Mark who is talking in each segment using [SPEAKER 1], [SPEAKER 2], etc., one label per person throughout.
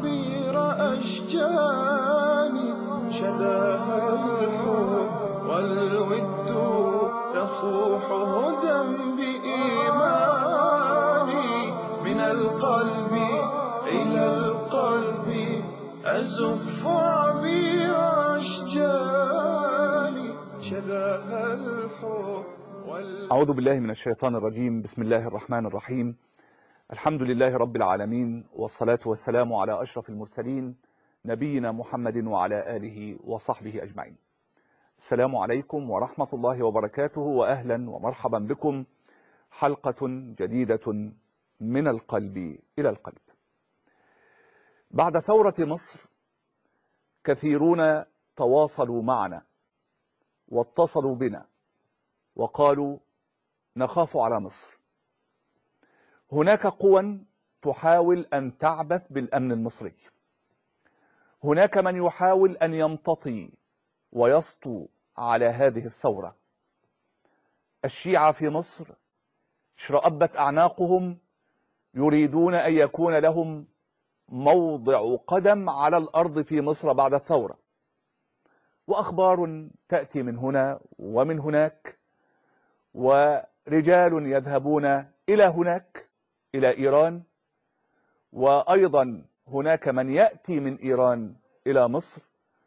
[SPEAKER 1] عبير أشجاني شذاها الحب والود يصوح هدى بإيماني من القلب إلى القلب أزف عبير أشجاني شذاها الحب والود
[SPEAKER 2] أعوذ بالله من الشيطان الرجيم بسم الله الرحمن الرحيم الحمد لله رب العالمين والصلاة والسلام على أشرف المرسلين نبينا محمد وعلى آله وصحبه أجمعين السلام عليكم ورحمة الله وبركاته وأهلا ومرحبا بكم حلقة جديدة من القلب إلى القلب بعد ثورة مصر كثيرون تواصلوا معنا واتصلوا بنا وقالوا نخاف على مصر هناك قوى تحاول أن تعبث بالأمن المصري هناك من يحاول أن يمتطي ويسطو على هذه الثورة الشيعة في مصر اشرأبت أعناقهم يريدون أن يكون لهم موضع قدم على الأرض في مصر بعد الثورة وأخبار تأتي من هنا ومن هناك ورجال يذهبون إلى هناك إلى إيران وأيضا هناك من يأتي من إيران إلى مصر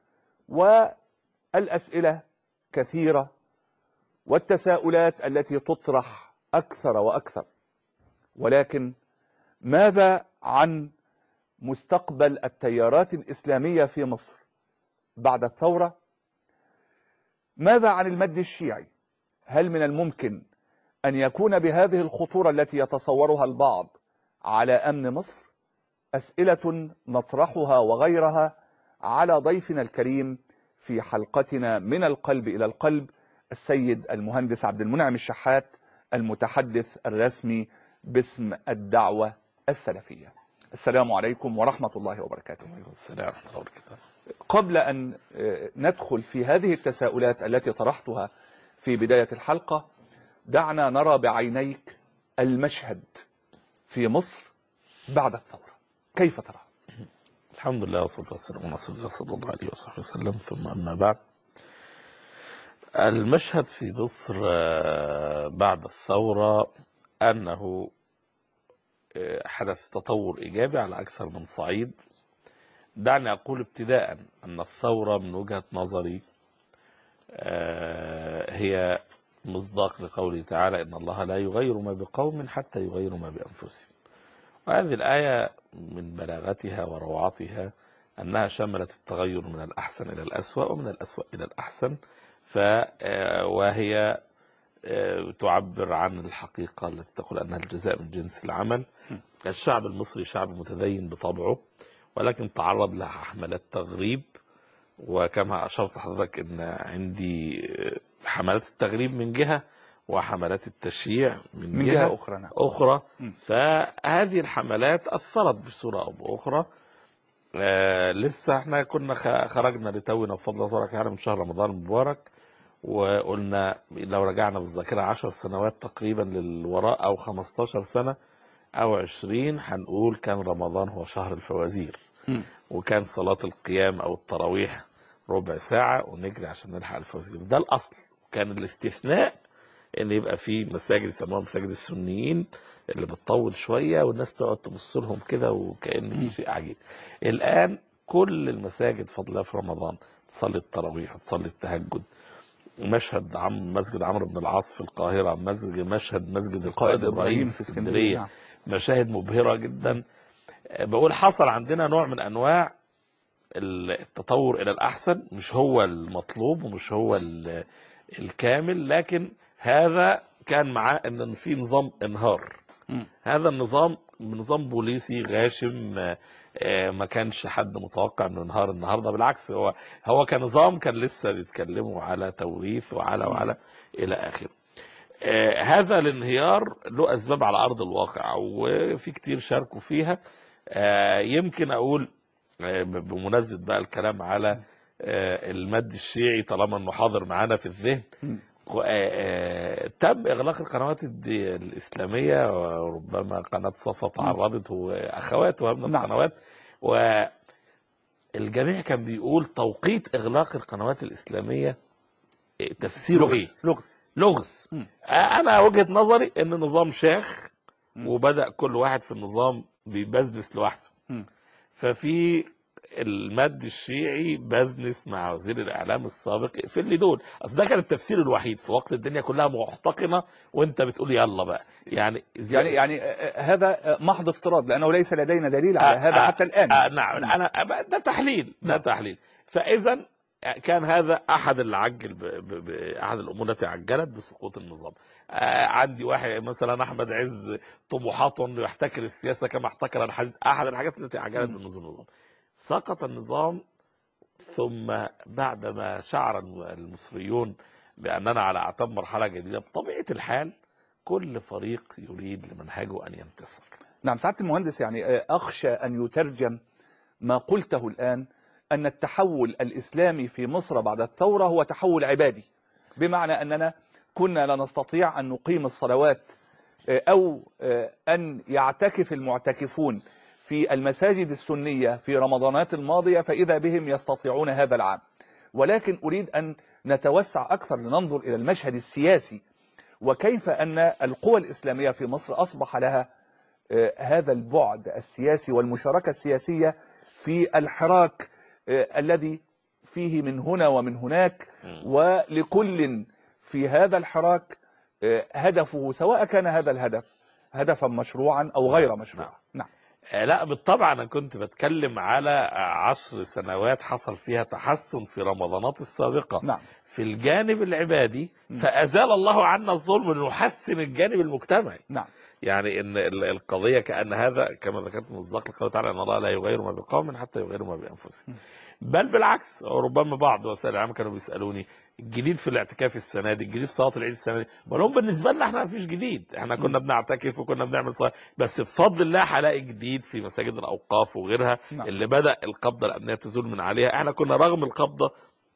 [SPEAKER 2] والأسئلة كثيرة والتساؤلات التي تطرح أكثر وأكثر ولكن ماذا عن مستقبل التيارات الإسلامية في مصر بعد الثورة ماذا عن المد الشيعي هل من الممكن أن يكون بهذه الخطورة التي يتصورها البعض على أمن مصر أسئلة نطرحها وغيرها على ضيفنا الكريم في حلقتنا من القلب إلى القلب السيد المهندس عبد المنعم الشحات المتحدث الرسمي باسم الدعوة السلفية السلام عليكم ورحمة الله وبركاته
[SPEAKER 3] السلام ورحمة الله وبركاته
[SPEAKER 2] قبل أن ندخل في هذه التساؤلات التي طرحتها في بداية الحلقة دعنا نرى بعينيك المشهد في مصر بعد الثورة كيف ترى؟
[SPEAKER 3] الحمد لله والصلاة والسلام على رسول الله صلى الله عليه وصحبه وسلم ثم أما بعد المشهد في مصر آه، بعد الثورة أنه آه، حدث تطور إيجابي على أكثر من صعيد دعني أقول ابتداء أن الثورة من وجهة نظري آه، هي مصداق لقوله تعالى إن الله لا يغير ما بقوم حتى يغيروا ما بأنفسهم وهذه الآية من بلاغتها وروعتها أنها شملت التغير من الأحسن إلى الأسوأ ومن الأسوأ إلى الأحسن ف آه، وهي آه، تعبر عن الحقيقة التي تقول أنها الجزاء من جنس العمل الشعب المصري شعب متدين بطبعه ولكن تعرض لحملات تغريب وكما أشرت حضرتك أن عندي آه، حملات التغريب من جهة وحملات التشييع من,
[SPEAKER 2] من جهة أخرى نعم
[SPEAKER 3] أخرى
[SPEAKER 2] م.
[SPEAKER 3] فهذه الحملات أثرت بصورة أو بأخرى آه لسه احنا كنا خ- خرجنا لتونا بفضل الله تبارك وتعالى من شهر رمضان المبارك وقلنا لو رجعنا بالذاكرة عشر سنوات تقريبا للوراء أو 15 سنة أو 20 هنقول كان رمضان هو شهر الفوازير
[SPEAKER 2] م.
[SPEAKER 3] وكان صلاة القيام أو التراويح ربع ساعة ونجري عشان نلحق الفوازير ده الأصل كان الاستثناء ان يبقى في مساجد يسموها مساجد السنيين اللي بتطول شويه والناس تقعد تبص لهم كده وكان في شيء عجيب. الان كل المساجد فضل الله في رمضان تصلي التراويح وتصلي التهجد مشهد عم مسجد عمرو بن العاص في القاهره مسجد مشهد مسجد القائد ابراهيم في اسكندريه
[SPEAKER 2] نعم.
[SPEAKER 3] مشاهد مبهره جدا آه، بقول حصل عندنا نوع من انواع التطور الى الاحسن مش هو المطلوب ومش هو ال- الكامل لكن هذا كان معاه ان في نظام انهار
[SPEAKER 2] م.
[SPEAKER 3] هذا النظام نظام بوليسي غاشم آه، آه، ما كانش حد متوقع انه ينهار النهارده بالعكس هو هو كنظام كان لسه بيتكلموا على توريث وعلى وعلى الى اخره آه، هذا الانهيار له اسباب على ارض الواقع وفي كتير شاركوا فيها آه، يمكن اقول آه، بمناسبه بقى الكلام على آه، المد الشيعي طالما انه حاضر معانا في الذهن
[SPEAKER 2] م.
[SPEAKER 3] آه، آه، تم اغلاق القنوات الدي- الاسلاميه وربما قناه صفا تعرضت واخواتها من
[SPEAKER 2] نعم.
[SPEAKER 3] القنوات والجميع كان بيقول توقيت اغلاق القنوات الاسلاميه إيه، تفسيره ايه؟
[SPEAKER 2] لغز
[SPEAKER 3] لغز
[SPEAKER 2] مم.
[SPEAKER 3] انا وجهه نظري ان النظام شاخ
[SPEAKER 2] مم.
[SPEAKER 3] وبدا كل واحد في النظام بيبزنس لوحده
[SPEAKER 2] مم.
[SPEAKER 3] ففي المد الشيعي بزنس مع وزير الاعلام السابق في اللي دول اصل ده كان التفسير الوحيد في وقت الدنيا كلها محتقنه وانت بتقول يلا بقى يعني
[SPEAKER 2] يعني يعني آه، هذا آه، محض افتراض لانه ليس لدينا دليل على
[SPEAKER 3] آه،
[SPEAKER 2] هذا
[SPEAKER 3] آه،
[SPEAKER 2] حتى الان
[SPEAKER 3] آه نعم انا ده تحليل ده
[SPEAKER 2] نعم.
[SPEAKER 3] تحليل فاذا كان هذا احد اللي عجل ب... ب... ب... احد الامور التي عجلت بسقوط النظام آه عندي واحد مثلا احمد عز طموحاته انه يحتكر السياسه كما احتكر الحديد احد الحاجات التي عجلت
[SPEAKER 2] مم.
[SPEAKER 3] بنزول النظام سقط النظام ثم بعدما شعر المصريون باننا على اعتاب مرحله جديده بطبيعه الحال كل فريق يريد لمنهجه ان ينتصر
[SPEAKER 2] نعم سعاده المهندس يعني آه، اخشى ان يترجم ما قلته الان ان التحول الاسلامي في مصر بعد الثوره هو تحول عبادي بمعنى اننا كنا لا نستطيع ان نقيم الصلوات آه، او آه، ان يعتكف المعتكفون في المساجد السنيه في رمضانات الماضيه فاذا بهم يستطيعون هذا العام ولكن اريد ان نتوسع اكثر لننظر الى المشهد السياسي وكيف ان القوى الاسلاميه في مصر اصبح لها آه، هذا البعد السياسي والمشاركة السياسية في الحراك آه، الذي فيه من هنا ومن هناك ولكل في هذا الحراك آه، هدفه سواء كان هذا الهدف هدفا مشروعا أو غير مشروعا نعم
[SPEAKER 3] آه، لا بالطبع انا كنت بتكلم على عشر سنوات حصل فيها تحسن في رمضانات السابقه
[SPEAKER 2] نعم
[SPEAKER 3] في الجانب العبادي فازال الله عنا الظلم لنحسن الجانب المجتمعي
[SPEAKER 2] نعم
[SPEAKER 3] يعني ان ال- القضيه كان هذا كما ذكرت مصداق القول تعالى ان الله لا يغير ما بقوم حتى يغيروا ما بانفسهم بل بالعكس ربما بعض وسائل الاعلام كانوا بيسالوني الجديد في الاعتكاف السنه دي الجديد في صلاه العيد السنه دي بقول لهم بالنسبه لنا احنا ما فيش جديد احنا كنا بنعتكف وكنا بنعمل صلاة بس بفضل الله هلاقي جديد في مساجد الاوقاف وغيرها
[SPEAKER 2] نعم.
[SPEAKER 3] اللي بدا القبضه الامنيه تزول من عليها احنا كنا رغم القبضه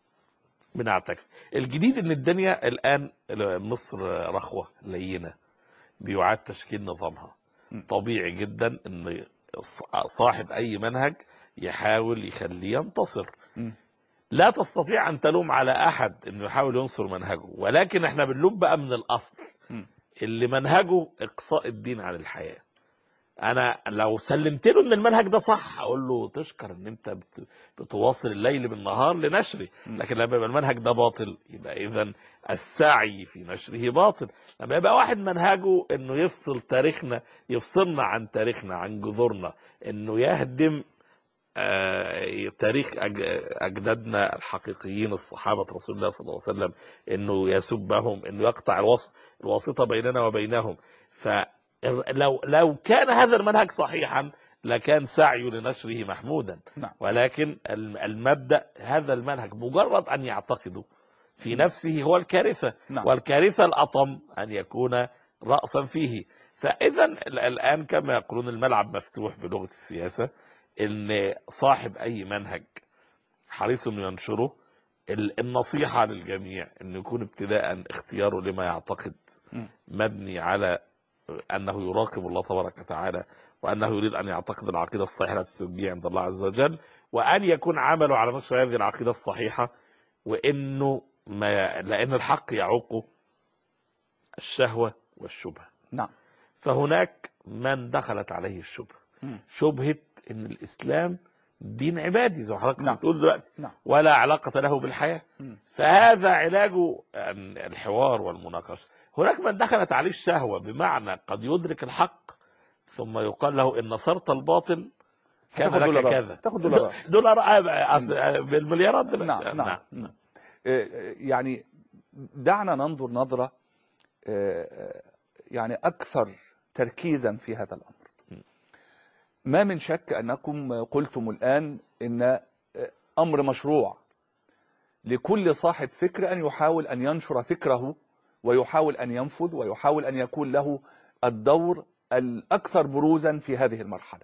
[SPEAKER 3] بنعتكف الجديد ان الدنيا الان مصر رخوه لينه بيعاد تشكيل نظامها
[SPEAKER 2] م.
[SPEAKER 3] طبيعي جدا ان ص- صاحب اي منهج يحاول يخليه ينتصر
[SPEAKER 2] م.
[SPEAKER 3] لا تستطيع ان تلوم على احد انه يحاول ينصر منهجه ولكن احنا بنلوم بقى من الاصل
[SPEAKER 2] م.
[SPEAKER 3] اللي منهجه اقصاء الدين عن الحياه انا لو سلمت له ان المنهج ده صح اقول له تشكر ان انت بت- بتواصل الليل بالنهار لنشره لكن لما يبقى المنهج ده باطل يبقى اذا السعي في نشره باطل لما يبقى واحد منهجه انه يفصل تاريخنا يفصلنا عن تاريخنا عن جذورنا انه يهدم آه، تاريخ أج- اجدادنا الحقيقيين الصحابه رسول الله صلى الله عليه وسلم انه يسبهم انه يقطع الوسط الواسطه بيننا وبينهم فلو لو كان هذا المنهج صحيحا لكان سعيه لنشره محمودا
[SPEAKER 2] نعم.
[SPEAKER 3] ولكن الم- المبدا هذا المنهج مجرد ان يعتقده في نفسه هو الكارثه
[SPEAKER 2] نعم.
[SPEAKER 3] والكارثه الاطم ان يكون راسا فيه فاذا ال- الان كما يقولون الملعب مفتوح بلغه السياسه ان صاحب اي منهج حريص انه ينشره ال- النصيحه للجميع انه يكون ابتداء اختياره لما يعتقد
[SPEAKER 2] م.
[SPEAKER 3] مبني على انه يراقب الله تبارك وتعالى وانه يريد ان يعتقد العقيده الصحيحه التي ترجيه عند الله عز وجل وان يكون عمله على نشر هذه العقيده الصحيحه وانه ما لان الحق يعوقه الشهوه والشبهه
[SPEAKER 2] نعم
[SPEAKER 3] فهناك من دخلت عليه الشبهه
[SPEAKER 2] مم.
[SPEAKER 3] شبهه ان الاسلام دين عبادي زي ما حضرتك
[SPEAKER 2] نعم.
[SPEAKER 3] بتقول دلوقتي
[SPEAKER 2] نعم.
[SPEAKER 3] ولا علاقه له بالحياه
[SPEAKER 2] مم.
[SPEAKER 3] فهذا علاجه أن الحوار والمناقشه هناك من دخلت عليه الشهوه بمعنى قد يدرك الحق ثم يقال له ان نصرت الباطل كان
[SPEAKER 2] هتاخد
[SPEAKER 3] لك
[SPEAKER 2] دولارات.
[SPEAKER 3] كذا
[SPEAKER 2] تاخد دولارات.
[SPEAKER 3] دولار آه، أصل- بالمليارات دلوقتي.
[SPEAKER 2] نعم نعم, نعم. آه، يعني دعنا ننظر نظرة آه، آه، يعني أكثر تركيزا في هذا الأمر ما من شك أنكم قلتم الآن إن آه، أمر مشروع لكل صاحب فكر أن يحاول أن ينشر فكره ويحاول أن ينفذ ويحاول أن يكون له الدور الأكثر بروزا في هذه المرحلة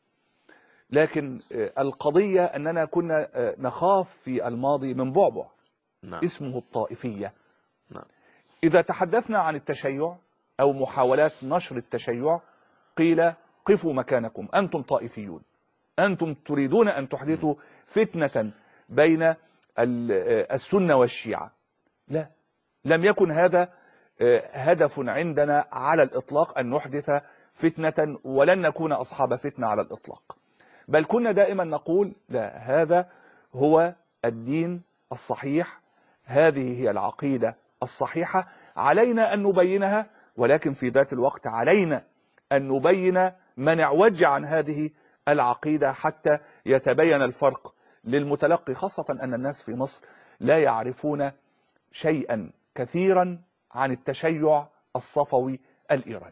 [SPEAKER 2] لكن آه، القضية أننا كنا آه، نخاف في الماضي من بعبع
[SPEAKER 3] نعم
[SPEAKER 2] اسمه الطائفية
[SPEAKER 3] نعم
[SPEAKER 2] إذا تحدثنا عن التشيع أو محاولات نشر التشيع قيل قفوا مكانكم أنتم طائفيون أنتم تريدون أن تحدثوا فتنة بين ال- آه، السنة والشيعة لا لم يكن هذا آه، هدف عندنا على الإطلاق أن نحدث فتنة ولن نكون أصحاب فتنة على الإطلاق بل كنا دائما نقول لا هذا هو الدين الصحيح هذه هي العقيدة الصحيحة علينا أن نبينها ولكن في ذات الوقت علينا أن نبين من اعوج عن هذه العقيدة حتى يتبين الفرق للمتلقي خاصة أن الناس في مصر لا يعرفون شيئا كثيرا عن التشيع الصفوي الإيراني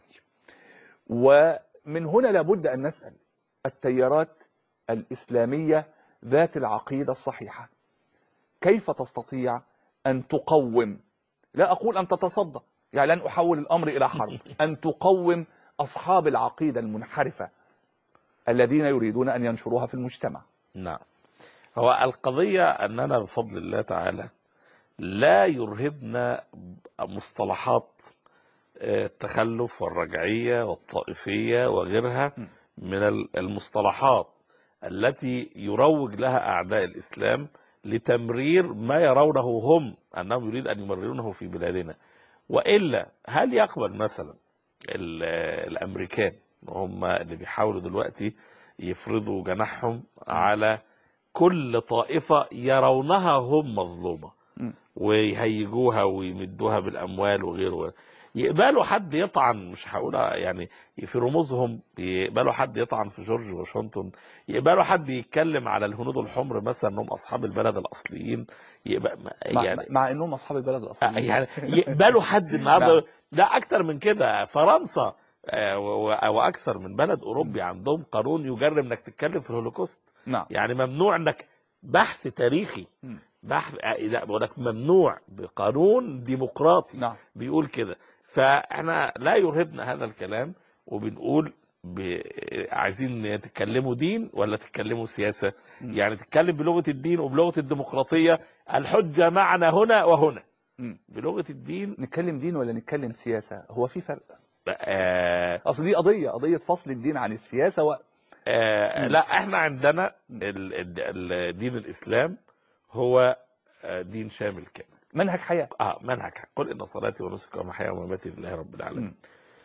[SPEAKER 2] ومن هنا لابد أن نسأل التيارات الإسلامية ذات العقيدة الصحيحة كيف تستطيع أن تقوم لا أقول أن تتصدى يعني لن أحول الأمر إلى حرب أن تقوم أصحاب العقيدة المنحرفة الذين يريدون أن ينشروها في المجتمع
[SPEAKER 3] نعم هو القضية أننا بفضل الله تعالى لا يرهبنا مصطلحات آه، التخلف والرجعية والطائفية وغيرها من ال- المصطلحات التي يروج لها أعداء الإسلام لتمرير ما يرونه هم أنهم يريد أن يمررونه في بلادنا وإلا هل يقبل مثلا ال- الأمريكان هم اللي بيحاولوا دلوقتي يفرضوا جناحهم على كل طائفة يرونها هم مظلومة
[SPEAKER 2] م.
[SPEAKER 3] ويهيجوها ويمدوها بالأموال وغيره يقبلوا حد يطعن مش هقول يعني في رموزهم يقبلوا حد يطعن في جورج واشنطن يقبلوا حد يتكلم على الهنود الحمر مثلا انهم اصحاب البلد الاصليين يقبل
[SPEAKER 2] مع,
[SPEAKER 3] يعني
[SPEAKER 2] مع أنهم أصحاب البلد
[SPEAKER 3] آه،
[SPEAKER 2] الأصليين
[SPEAKER 3] يعني يقبلوا حد النهارده
[SPEAKER 2] نعم.
[SPEAKER 3] لا اكتر من كده فرنسا آه، و- و- واكثر من بلد اوروبي عندهم قانون يجرم انك تتكلم في الهولوكوست
[SPEAKER 2] نعم
[SPEAKER 3] يعني ممنوع انك بحث تاريخي
[SPEAKER 2] مم.
[SPEAKER 3] بحث آه، لا بقول لك ممنوع بقانون ديمقراطي
[SPEAKER 2] نعم
[SPEAKER 3] بيقول كده فاحنا لا يرهبنا هذا الكلام وبنقول ب... عايزين تتكلموا دين ولا تتكلموا سياسة يعني تتكلم بلغة الدين وبلغة الديمقراطية الحجة معنا هنا وهنا
[SPEAKER 2] مم.
[SPEAKER 3] بلغة الدين
[SPEAKER 2] نتكلم دين ولا نتكلم سياسة هو في فرق
[SPEAKER 3] آه
[SPEAKER 2] أصل دي قضية قضية فصل الدين عن السياسة و...
[SPEAKER 3] آه لا احنا عندنا ال- ال- ال- دين الإسلام هو آه، دين شامل كامل
[SPEAKER 2] منهج حياة
[SPEAKER 3] اه منهج قل ان صلاتي ونسكي ومحياي ومماتي لله رب العالمين
[SPEAKER 2] مم.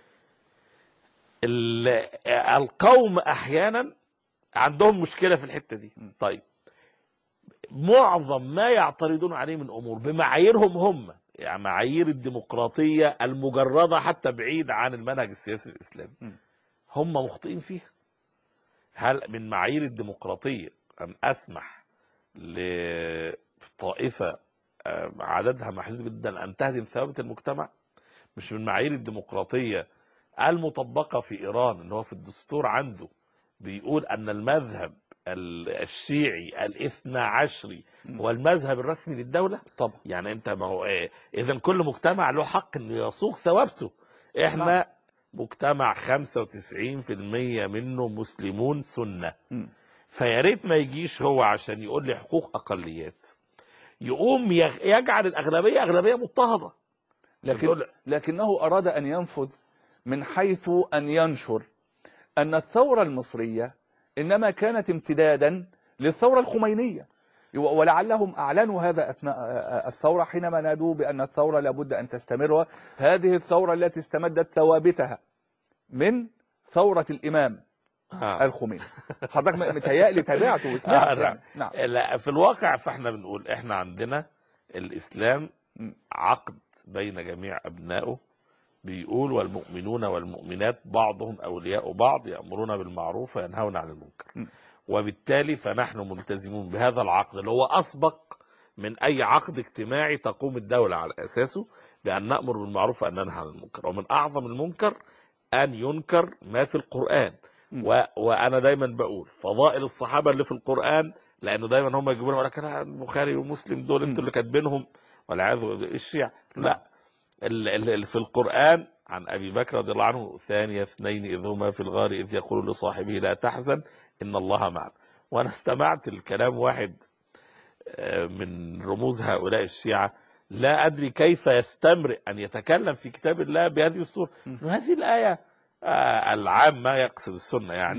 [SPEAKER 3] ال- القوم احيانا عندهم مشكله في الحته دي
[SPEAKER 2] مم.
[SPEAKER 3] طيب معظم ما يعترضون عليه من امور بمعاييرهم هم يعني معايير الديمقراطيه المجرده حتى بعيد عن المنهج السياسي الاسلامي
[SPEAKER 2] مم.
[SPEAKER 3] هم مخطئين فيها هل من معايير الديمقراطيه ان اسمح لطائفه آه، عددها محدود جدا ان تهدم ثوابت المجتمع مش من معايير الديمقراطيه المطبقه في ايران ان هو في الدستور عنده بيقول ان المذهب ال- الشيعي الاثنى عشري هو المذهب الرسمي للدوله
[SPEAKER 2] طبعا
[SPEAKER 3] يعني انت ما هو ايه اذا كل مجتمع له حق انه يصوغ ثوابته احنا
[SPEAKER 2] نعم.
[SPEAKER 3] مجتمع 95% منه مسلمون سنه
[SPEAKER 2] مم.
[SPEAKER 3] فيا ريت ما يجيش هو عشان يقول لي حقوق اقليات يقوم يغ- يجعل الاغلبيه اغلبيه مضطهده
[SPEAKER 2] لكن
[SPEAKER 3] بتقول-
[SPEAKER 2] لكنه أراد أن ينفذ من حيث أن ينشر أن الثورة المصرية إنما كانت امتدادا للثورة الخمينية ولعلهم أعلنوا هذا أثناء الثورة حينما نادوا بأن الثورة لابد أن تستمر هذه الثورة التي استمدت ثوابتها من ثورة الإمام
[SPEAKER 3] آه.
[SPEAKER 2] الخميني حضرتك متهيألي تابعته
[SPEAKER 3] آه،
[SPEAKER 2] وسمعت
[SPEAKER 3] نعم.
[SPEAKER 2] يعني نعم
[SPEAKER 3] لا في الواقع فاحنا بنقول احنا عندنا الاسلام
[SPEAKER 2] م.
[SPEAKER 3] عقد بين جميع ابنائه بيقول والمؤمنون والمؤمنات بعضهم اولياء بعض يامرون بالمعروف وينهون عن المنكر
[SPEAKER 2] م.
[SPEAKER 3] وبالتالي فنحن ملتزمون بهذا العقد اللي هو اسبق من اي عقد اجتماعي تقوم الدوله على اساسه بان نامر بالمعروف وان ننهى عن المنكر ومن اعظم المنكر ان ينكر ما في القران
[SPEAKER 2] م.
[SPEAKER 3] و... وانا دايما بقول فضائل الصحابه اللي في القران لانه دايما هم يجيبون يقول لك لا البخاري ومسلم دول انتوا اللي كاتبينهم والعياذ بالله الشيعة لا ال- ال- ال- في القرآن عن أبي بكر رضي الله عنه ثانية اثنين إذ هما في الغار إذ يقول لصاحبه لا تحزن إن الله معنا وأنا استمعت الكلام واحد آه، من رموز هؤلاء الشيعة لا أدري كيف يستمرئ أن يتكلم في كتاب الله بهذه الصورة إنه هذه الآية آه، العامة يقصد السنة يعني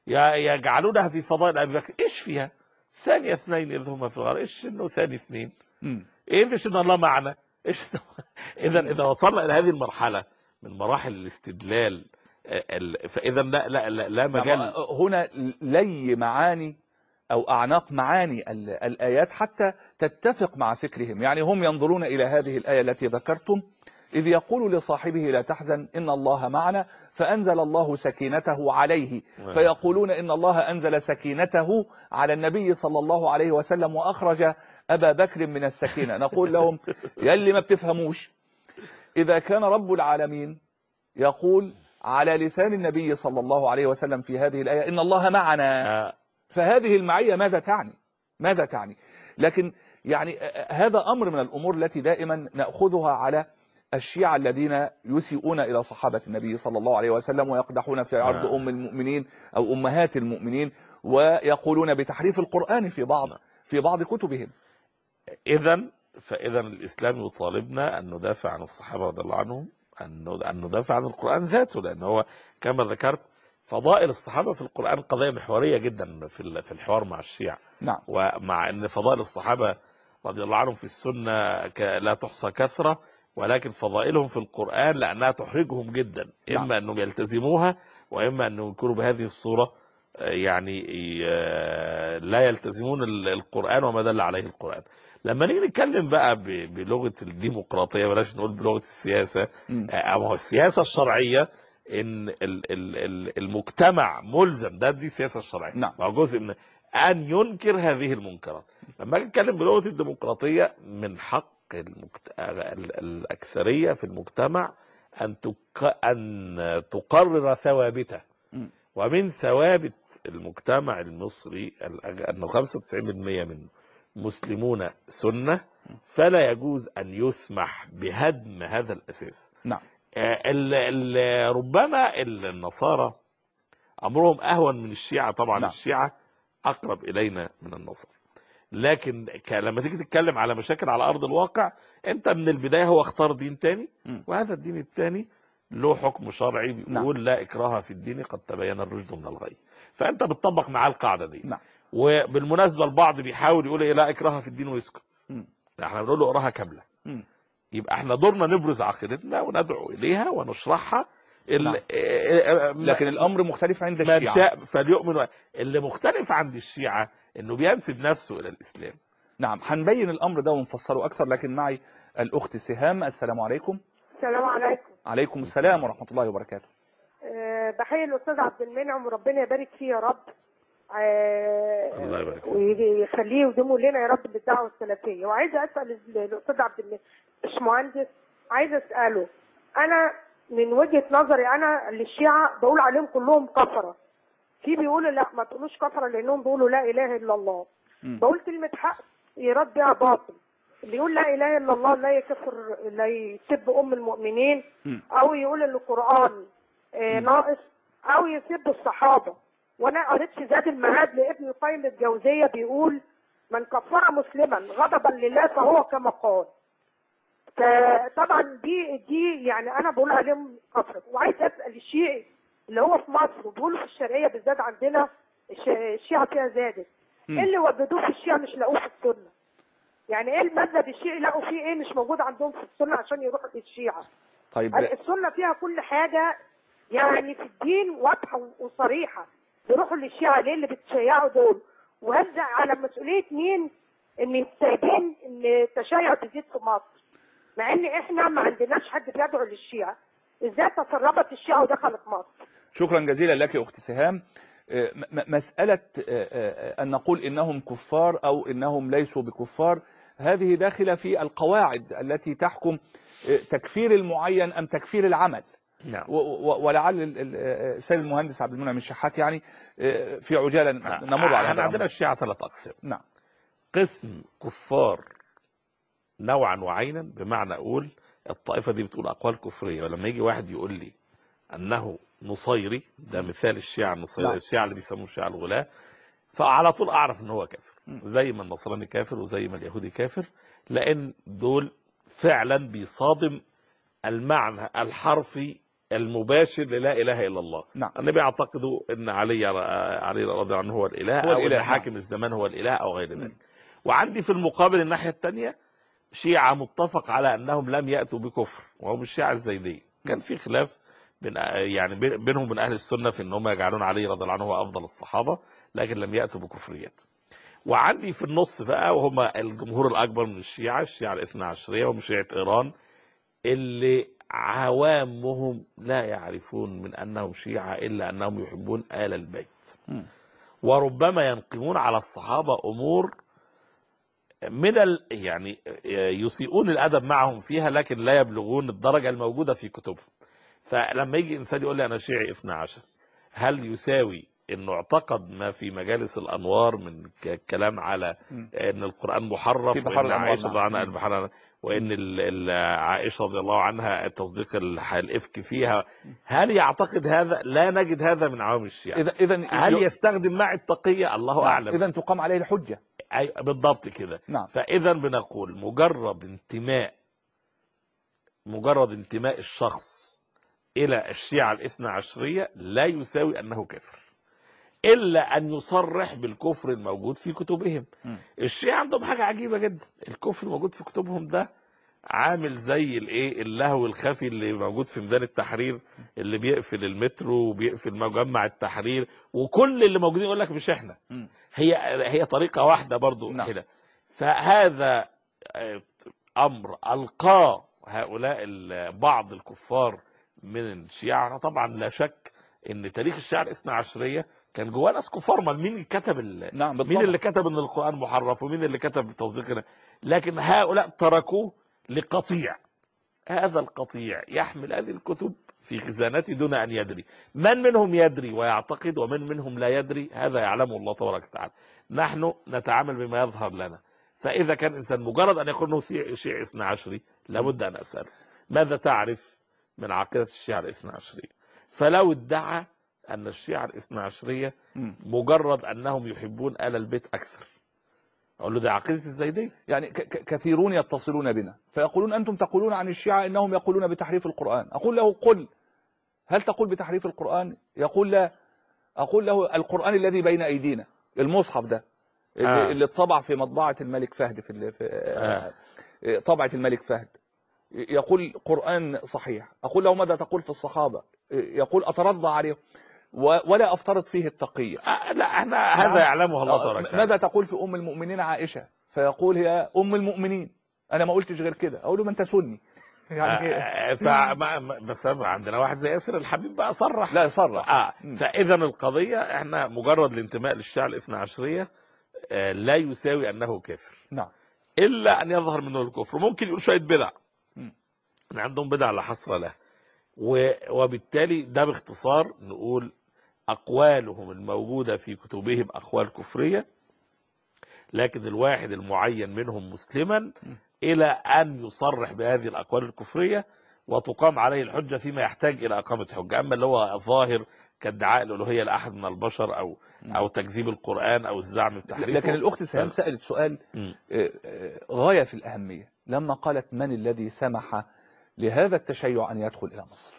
[SPEAKER 3] ي- يجعلونها في فضائل ابي بكر ايش فيها؟ ثاني اثنين اذ هما في الغار ايش انه ثاني اثنين؟
[SPEAKER 2] مم.
[SPEAKER 3] ايش ان الله معنا؟ ايش اذا اذا وصلنا الى هذه المرحله من مراحل الاستدلال آه، ال- فاذا لا لا لا, لا مجال
[SPEAKER 2] نعم، هنا لي معاني أو أعناق معاني ال- الآيات حتى تتفق مع فكرهم يعني هم ينظرون إلى هذه الآية التي ذكرتم إذ يقول لصاحبه لا تحزن إن الله معنا فأنزل الله سكينته عليه
[SPEAKER 3] نعم.
[SPEAKER 2] فيقولون إن الله أنزل سكينته على النبي صلى الله عليه وسلم وأخرج أبا بكر من السكينة نقول لهم يلي ما بتفهموش إذا كان رب العالمين يقول على لسان النبي صلى الله عليه وسلم في هذه الآية إن الله معنا
[SPEAKER 3] آه،
[SPEAKER 2] فهذه المعية ماذا تعني ماذا تعني لكن يعني آه، هذا أمر من الأمور التي دائما نأخذها على الشيعة الذين يسيئون إلى صحابة النبي صلى الله عليه وسلم ويقدحون في عرض
[SPEAKER 3] آه.
[SPEAKER 2] أم المؤمنين أو أمهات المؤمنين ويقولون بتحريف القرآن في بعض في بعض كتبهم
[SPEAKER 3] اذا فاذا الاسلام يطالبنا ان ندافع عن الصحابه رضي الله عنهم ان ان ندافع عن القران ذاته لان هو كما ذكرت فضائل الصحابه في القران قضيه محوريه جدا في ال- في الحوار مع الشيعه
[SPEAKER 2] نعم
[SPEAKER 3] ومع ان فضائل الصحابه رضي الله عنهم في السنه ك- لا تحصى كثره ولكن فضائلهم في القران لانها تحرجهم جدا
[SPEAKER 2] نعم.
[SPEAKER 3] اما انهم يلتزموها واما انهم يكونوا بهذه الصوره آه، يعني آه، لا يلتزمون ال- القران وما دل عليه القران لما نيجي نتكلم بقى ب- بلغه الديمقراطيه بلاش نقول بلغه السياسه
[SPEAKER 2] مم.
[SPEAKER 3] آه، ما هو السياسه الشرعيه ان ال- ال- ال- المجتمع ملزم ده دي السياسه الشرعيه
[SPEAKER 2] نعم.
[SPEAKER 3] ما هو جزء من ان ينكر هذه المنكرات لما اجي اتكلم بلغه الديمقراطيه من حق المكت... ال- الاكثريه في المجتمع ان تق... ان تقرر ثوابته
[SPEAKER 2] مم.
[SPEAKER 3] ومن ثوابت المجتمع المصري الأج- انه 95% منه مسلمون سنه فلا يجوز ان يسمح بهدم هذا الاساس
[SPEAKER 2] نعم
[SPEAKER 3] آه، ال- ال- ربما ال- النصارى امرهم اهون من الشيعه طبعا
[SPEAKER 2] نعم.
[SPEAKER 3] نعم. الشيعه اقرب الينا من النصارى لكن ك- لما تيجي تتكلم على مشاكل على ارض الواقع انت من البدايه هو اختار دين تاني
[SPEAKER 2] مم.
[SPEAKER 3] وهذا الدين التاني له حكم شرعي بيقول
[SPEAKER 2] نعم.
[SPEAKER 3] نعم. لا اكراه في الدين قد تبين الرشد من الغي فانت بتطبق معاه القاعده دي
[SPEAKER 2] نعم
[SPEAKER 3] وبالمناسبه البعض بيحاول يقول ايه لا اكراه في الدين ويسكت
[SPEAKER 2] مم.
[SPEAKER 3] احنا بنقول له اقراها كامله
[SPEAKER 2] مم.
[SPEAKER 3] يبقى احنا دورنا نبرز عقيدتنا وندعو اليها ونشرحها ال-
[SPEAKER 2] نعم.
[SPEAKER 3] آه، آه،
[SPEAKER 2] لكن الأمر مختلف عند
[SPEAKER 3] من
[SPEAKER 2] الشيعة
[SPEAKER 3] شاء فليؤمن و- اللي مختلف عند الشيعة انه بينسب نفسه الى الاسلام
[SPEAKER 2] نعم هنبين الأمر ده ونفسره أكثر لكن معي الأخت سهام السلام عليكم
[SPEAKER 4] السلام عليكم
[SPEAKER 2] عليكم السلام ورحمة الله وبركاته
[SPEAKER 4] أه بحيي الاستاذ عبد المنعم وربنا يبارك فيه يا رب أه
[SPEAKER 3] الله يبارك فيك.
[SPEAKER 4] ويخليه يديمه لنا يا رب بالدعوه السلفيه وعايزه اسال ال- الاستاذ عبد المنعم باشمهندس عايزه اساله انا من وجهه نظري انا للشيعه بقول عليهم كلهم كفره في بيقولوا لا ما تقولوش كفره لانهم بيقولوا لا اله الا الله
[SPEAKER 2] مم.
[SPEAKER 4] بقول كلمه حق يرد بها باطل اللي يقول لا اله الا الله لا يكفر لا يسب ام المؤمنين
[SPEAKER 2] مم.
[SPEAKER 4] او يقول ان القران آه، ناقص او يسب الصحابه وانا قريت في زاد المعاد لابن القيم الجوزيه بيقول من كفر مسلما غضبا لله فهو كما قال فطبعا دي دي يعني انا بقول عليهم كفر وعايز اسال الشيعي اللي هو في مصر وبيقولوا في الشرقيه بالذات عندنا الش- الشيعه فيها زادت
[SPEAKER 2] مم.
[SPEAKER 4] ايه اللي وجدوه في الشيعه مش لاقوه في السنه يعني ايه المذهب الشيعي لقوا فيه ايه مش موجود عندهم في السنه عشان يروحوا للشيعه
[SPEAKER 2] طيب
[SPEAKER 4] السنه فيها كل حاجه يعني في الدين واضحه وصريحه يروحوا للشيعه ليه اللي بتشيعوا دول وهزع على مسؤوليه مين ان سايبين ان التشيع تزيد في مصر مع ان احنا ما عندناش حد بيدعو للشيعه ازاي تسربت الشيعه ودخلت مصر
[SPEAKER 2] شكرا جزيلا لك يا أخت سهام آه، م- م- مسألة آه، آه، أن نقول إنهم كفار أو إنهم ليسوا بكفار هذه داخلة في القواعد التي تحكم آه، تكفير المعين أم تكفير العمل
[SPEAKER 3] نعم
[SPEAKER 2] و- و- ولعل ال- ال- آه، السيد المهندس عبد المنعم الشحات يعني آه، في عجالة نمر على
[SPEAKER 3] احنا
[SPEAKER 2] هذا
[SPEAKER 3] عندنا
[SPEAKER 2] الأمر.
[SPEAKER 3] الشيعة ثلاث اقسام
[SPEAKER 2] نعم
[SPEAKER 3] قسم كفار نوعا وعينا بمعنى اقول الطائفه دي بتقول اقوال كفريه ولما يجي واحد يقول لي انه نصيري ده مثال الشيعه النصيري
[SPEAKER 2] نعم.
[SPEAKER 3] الشيعه اللي بيسموه الشيعه الغلاة فعلى طول اعرف ان هو كافر زي ما النصراني كافر وزي ما اليهودي كافر لان دول فعلا بيصادم المعنى الحرفي المباشر للا اله الا الله
[SPEAKER 2] نعم.
[SPEAKER 3] النبي يعتقد ان علي علي رضي الله عنه هو الاله
[SPEAKER 2] هو
[SPEAKER 3] او
[SPEAKER 2] الإله،
[SPEAKER 3] ان حاكم الزمان هو الاله او غير ذلك وعندي في المقابل الناحيه الثانيه شيعه متفق على انهم لم ياتوا بكفر وهم الشيعه الزيديه كان في خلاف بين يعني بين- بينهم وبين اهل السنه في ان هم يجعلون علي رضي الله عنه هو افضل الصحابه لكن لم ياتوا بكفريات وعندي في النص بقى وهم الجمهور الاكبر من الشيعه الشيعه الاثنى عشريه وهم شيعه ايران اللي عوامهم لا يعرفون من انهم شيعه الا انهم يحبون ال البيت
[SPEAKER 2] مم.
[SPEAKER 3] وربما ينقمون على الصحابه امور من ال... يعني يسيئون الادب معهم فيها لكن لا يبلغون الدرجه الموجوده في كتبهم فلما يجي انسان يقول لي انا شيعي 12 هل يساوي انه اعتقد ما في مجالس الانوار من ك- كلام على ان القران محرف
[SPEAKER 2] في بحر
[SPEAKER 3] وان
[SPEAKER 2] الأنوار،
[SPEAKER 3] عائشه
[SPEAKER 2] نعم.
[SPEAKER 3] رضي عنها
[SPEAKER 2] مم.
[SPEAKER 3] البحر وان ال- ال- عائشه رضي الله عنها تصديق الح- الافك فيها هل يعتقد هذا لا نجد هذا من عوام الشيعه
[SPEAKER 2] اذا اذا
[SPEAKER 3] هل يستخدم مع التقيه الله اعلم
[SPEAKER 2] اذا تقام عليه الحجه
[SPEAKER 3] أي بالضبط كده
[SPEAKER 2] نعم.
[SPEAKER 3] فاذا بنقول مجرد انتماء مجرد انتماء الشخص الى الشيعه الاثنى عشريه لا يساوي انه كافر الا ان يصرح بالكفر الموجود في كتبهم
[SPEAKER 2] مم.
[SPEAKER 3] الشيعه عندهم حاجه عجيبه جدا الكفر الموجود في كتبهم ده عامل زي الايه اللهو الخفي اللي موجود في ميدان التحرير اللي بيقفل المترو وبيقفل مجمع التحرير وكل اللي موجودين يقول لك مش احنا
[SPEAKER 2] مم.
[SPEAKER 3] هي هي طريقه واحده برضو
[SPEAKER 2] نعم.
[SPEAKER 3] كده فهذا آه، امر القاه هؤلاء ال- بعض الكفار من الشيعة طبعا لا شك ان تاريخ الشيعة الاثنى عشرية كان جواه ناس كفار ما مين اللي كتب ال...
[SPEAKER 2] نعم بالطبع
[SPEAKER 3] مين اللي كتب ان القران محرف ومين اللي كتب تصديقنا لكن هؤلاء تركوه لقطيع هذا القطيع يحمل هذه الكتب في خزانته دون ان يدري من منهم يدري ويعتقد ومن منهم لا يدري هذا يعلمه الله تبارك وتعالى نحن نتعامل بما يظهر لنا فاذا كان انسان مجرد ان يكون شيعي شيعي اثنى عشري لابد ان اساله ماذا تعرف من عقيده الشيعه الاثنى عشريه فلو ادعى ان الشيعه الاثنى عشريه
[SPEAKER 2] مم.
[SPEAKER 3] مجرد انهم يحبون ال البيت اكثر اقول له دي عقيده الزيديه
[SPEAKER 2] يعني ك- ك- كثيرون يتصلون بنا فيقولون أنتم تقولون عن الشيعة أنهم يقولون بتحريف القرآن أقول له قل هل تقول بتحريف القرآن يقول لا أقول له القرآن الذي بين أيدينا المصحف ده اللي,
[SPEAKER 3] آه.
[SPEAKER 2] اللي اتطبع في مطبعة الملك فهد في, ال- في
[SPEAKER 3] آه.
[SPEAKER 2] آه. طبعة الملك فهد يقول قرآن صحيح أقول له ماذا تقول في الصحابة يقول أترضى عليهم و- ولا أفترض فيه التقية
[SPEAKER 3] آه، لا احنا هذا
[SPEAKER 2] نعم.
[SPEAKER 3] يعلمه الله
[SPEAKER 2] آه،
[SPEAKER 3] تبارك وتعالى
[SPEAKER 2] ماذا تقول في ام المؤمنين عائشه فيقول هي ام المؤمنين انا ما قلتش غير كده اقول له ما انت سني يعني
[SPEAKER 3] آه، فما ما- بس عندنا واحد زي ياسر الحبيب بقى صرح
[SPEAKER 2] لا يصرح
[SPEAKER 3] اه
[SPEAKER 2] مم.
[SPEAKER 3] فاذا القضيه احنا مجرد الانتماء للشيعه الاثنى عشريه آه، لا يساوي انه كافر
[SPEAKER 2] نعم
[SPEAKER 3] الا ان يظهر منه الكفر ممكن يقول شويه بدع
[SPEAKER 2] مم.
[SPEAKER 3] إن عندهم بدع لا حصر لها و- وبالتالي ده باختصار نقول اقوالهم الموجوده في كتبهم اقوال كفريه لكن الواحد المعين منهم مسلما الى ان يصرح بهذه الاقوال الكفريه وتقام عليه الحجه فيما يحتاج الى اقامه حجه اما اللي هو ظاهر كادعاء الالوهيه لاحد من البشر او او تكذيب القران او الزعم بتحريفه
[SPEAKER 2] لكن الاخت سهام سالت سؤال
[SPEAKER 3] مم.
[SPEAKER 2] آه، آه، غايه في الاهميه لما قالت من الذي سمح لهذا التشيع ان يدخل الى مصر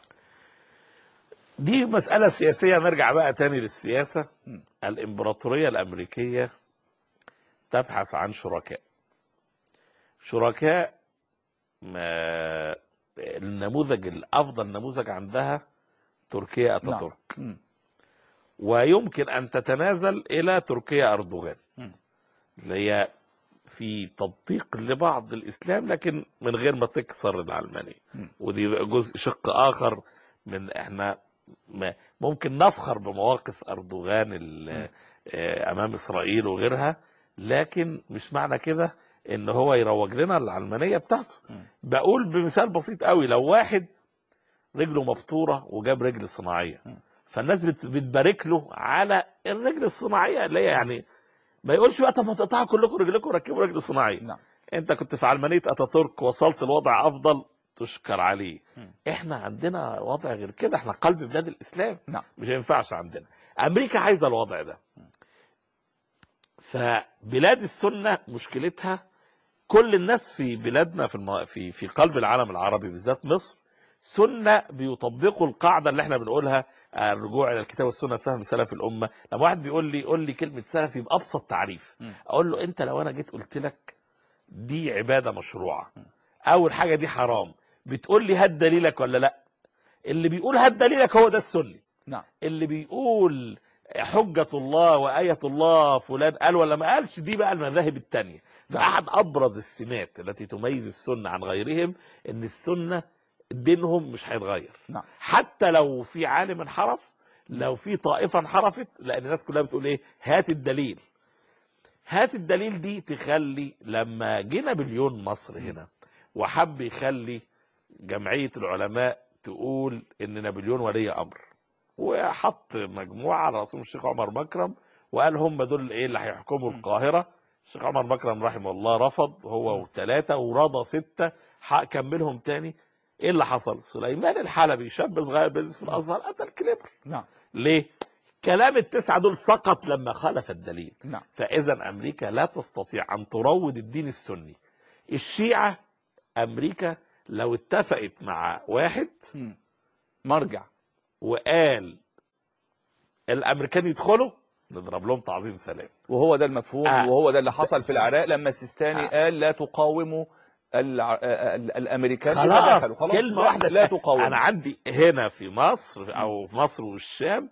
[SPEAKER 3] دي مسألة سياسية نرجع بقى تاني للسياسة
[SPEAKER 2] مم.
[SPEAKER 3] الإمبراطورية الأمريكية تبحث عن شركاء شركاء ما النموذج الأفضل نموذج عندها تركيا أتاتورك
[SPEAKER 2] مم.
[SPEAKER 3] ويمكن أن تتنازل إلى تركيا أردوغان
[SPEAKER 2] مم.
[SPEAKER 3] اللي هي في تطبيق لبعض الإسلام لكن من غير ما تكسر العلمانية
[SPEAKER 2] مم.
[SPEAKER 3] ودي بقى جزء شق آخر من إحنا ما ممكن نفخر بمواقف أردوغان ال- آه، أمام إسرائيل وغيرها لكن مش معنى كده إن هو يروج لنا العلمانية بتاعته
[SPEAKER 2] مم.
[SPEAKER 3] بقول بمثال بسيط قوي لو واحد رجله مبتورة وجاب رجل صناعية
[SPEAKER 2] مم.
[SPEAKER 3] فالناس بت- بتبارك له على الرجل الصناعية اللي هي يعني ما يقولش بقى طب ما تقطعوا كلكم رجلكم وركبوا رجل صناعية
[SPEAKER 2] نعم
[SPEAKER 3] انت كنت في علمانية اتاتورك وصلت لوضع افضل تشكر عليه
[SPEAKER 2] مم.
[SPEAKER 3] احنا عندنا وضع غير كده احنا قلب بلاد الاسلام
[SPEAKER 2] نعم
[SPEAKER 3] مش هينفعش عندنا امريكا عايزه الوضع ده فبلاد السنه مشكلتها كل الناس في بلادنا في الم... في في قلب العالم العربي بالذات مصر سنه بيطبقوا القاعده اللي احنا بنقولها آه، الرجوع الى الكتاب والسنه فهم سلف الامه لما واحد بيقول لي قول لي كلمه سلفي بابسط تعريف
[SPEAKER 2] م.
[SPEAKER 3] اقول له انت لو انا جيت قلت لك دي عباده مشروعه اول حاجه دي حرام بتقول لي هات دليلك ولا لا اللي بيقول هات دليلك هو ده السني
[SPEAKER 2] نعم
[SPEAKER 3] اللي بيقول حجة الله وآية الله فلان قال ولا ما قالش دي بقى المذاهب التانية فأحد أبرز السمات التي تميز السنة عن غيرهم إن السنة دينهم مش هيتغير
[SPEAKER 2] نعم
[SPEAKER 3] حتى لو في عالم انحرف لو في طائفة انحرفت لأن الناس كلها بتقول إيه هات الدليل هات الدليل دي تخلي لما جه نابليون مصر هنا وحب يخلي جمعية العلماء تقول إن نابليون ولي أمر وحط مجموعة على رسول الشيخ عمر مكرم وقال هم دول إيه اللي هيحكموا القاهرة الشيخ عمر مكرم رحمه الله رفض هو وثلاثة ورضى ستة ح- كملهم تاني ايه اللي حصل سليمان الحلبي شاب صغير بيدرس في الازهر قتل كليبر
[SPEAKER 2] نعم
[SPEAKER 3] ليه كلام التسعة دول سقط لما خالف الدليل
[SPEAKER 2] نعم
[SPEAKER 3] فاذا امريكا لا تستطيع ان تروض الدين السني الشيعة امريكا لو اتفقت مع واحد
[SPEAKER 2] مم. مرجع
[SPEAKER 3] وقال الامريكان يدخلوا نضرب لهم تعظيم سلام
[SPEAKER 2] وهو ده المفهوم
[SPEAKER 3] آه.
[SPEAKER 2] وهو ده اللي حصل في العراق لما السيستاني
[SPEAKER 3] آه.
[SPEAKER 2] قال لا تقاوموا الع... آه، ال- الامريكان
[SPEAKER 3] خلاص,
[SPEAKER 2] فدخلوا.
[SPEAKER 3] كلمه
[SPEAKER 2] لا-
[SPEAKER 3] واحده
[SPEAKER 2] لا تقاوموا
[SPEAKER 3] انا عندي هنا في مصر او في مصر والشام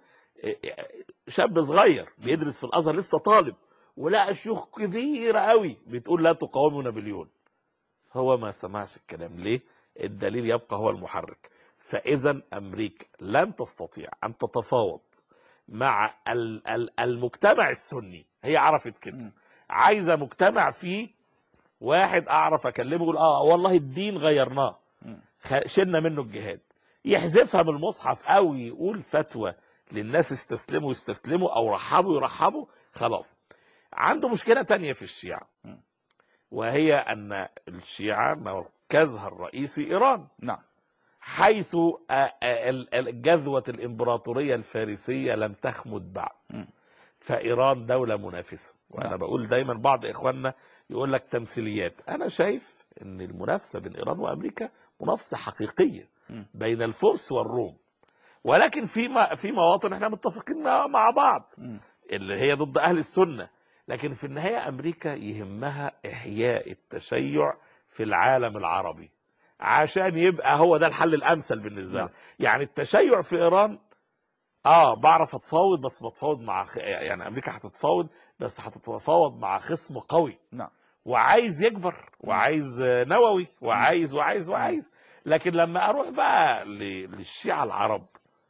[SPEAKER 3] شاب صغير بيدرس في الازهر لسه طالب ولقى شيوخ كبيره قوي بتقول لا تقاوموا نابليون هو ما سمعش الكلام ليه الدليل يبقى هو المحرك فاذا امريكا لن تستطيع ان تتفاوض مع ال- ال- المجتمع السني هي عرفت كده
[SPEAKER 2] م.
[SPEAKER 3] عايزه مجتمع فيه واحد اعرف اكلمه يقول اه والله الدين غيرناه
[SPEAKER 2] مم.
[SPEAKER 3] خ- شلنا منه الجهاد يحذفها من المصحف او يقول فتوى للناس استسلموا يستسلموا او رحبوا يرحبوا خلاص عنده مشكله تانية في الشيعه
[SPEAKER 2] مم.
[SPEAKER 3] وهي ان الشيعه مركزها الرئيسي ايران
[SPEAKER 2] نعم
[SPEAKER 3] حيث آه، آه، ال- ال- جذوة الإمبراطورية الفارسية لم تخمد بعد
[SPEAKER 2] مم.
[SPEAKER 3] فإيران دولة منافسة وأنا
[SPEAKER 2] نعم.
[SPEAKER 3] بقول دايما بعض إخواننا يقول لك تمثيليات أنا شايف أن المنافسة بين إيران وأمريكا منافسة حقيقية
[SPEAKER 2] مم.
[SPEAKER 3] بين الفرس والروم ولكن في ما- في مواطن احنا متفقين مع مع بعض
[SPEAKER 2] مم.
[SPEAKER 3] اللي هي ضد أهل السنة لكن في النهاية أمريكا يهمها إحياء التشيع في العالم العربي عشان يبقى هو ده الحل الأمثل بالنسبة
[SPEAKER 2] نعم.
[SPEAKER 3] لها يعني التشيع في إيران اه بعرف اتفاوض بس بتفاوض مع خ... يعني امريكا هتتفاوض بس هتتفاوض مع خصم قوي
[SPEAKER 2] نعم
[SPEAKER 3] وعايز يكبر وعايز آه، نووي وعايز وعايز وعايز لكن لما اروح بقى ل- للشيعة العرب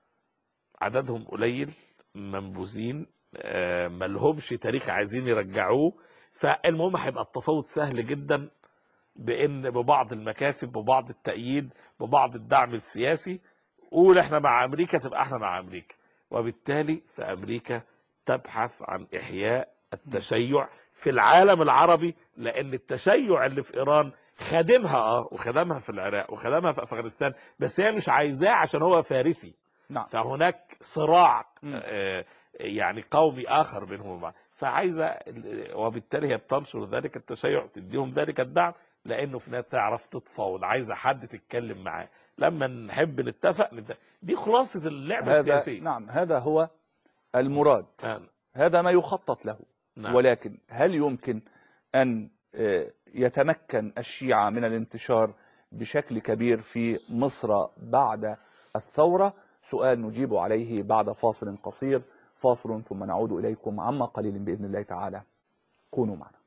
[SPEAKER 3] عددهم قليل منبوذين آه، ملهمش تاريخ عايزين يرجعوه فالمهم هيبقى التفاوض سهل جدا بان ببعض المكاسب ببعض التأييد ببعض الدعم السياسي قول احنا مع امريكا تبقى احنا مع امريكا وبالتالي فامريكا تبحث عن احياء التشيع في العالم العربي لان التشيع اللي في ايران خادمها اه وخدمها في العراق وخدمها في افغانستان بس هي مش عايزاه عشان هو فارسي
[SPEAKER 2] نعم
[SPEAKER 3] فهناك صراع
[SPEAKER 2] مم.
[SPEAKER 3] آه، يعني قومي اخر بينهم وبعض فعايزه وبالتالي هي بتنشر ذلك التشيع تديهم ذلك الدعم لانه في النهايه تعرف تتفاوض عايزه حد تتكلم معاه لما نحب نتفق نتفق. دي خلاصه اللعبه
[SPEAKER 2] هذا
[SPEAKER 3] السياسيه
[SPEAKER 2] نعم هذا هو المراد
[SPEAKER 3] آه،
[SPEAKER 2] هذا ما يخطط له
[SPEAKER 3] نعم.
[SPEAKER 2] ولكن هل يمكن أن آه، يتمكن الشيعة من الانتشار بشكل كبير في مصر بعد الثورة سؤال نجيب عليه بعد فاصل قصير فاصل ثم نعود إليكم عما قليل بإذن الله تعالى كونوا معنا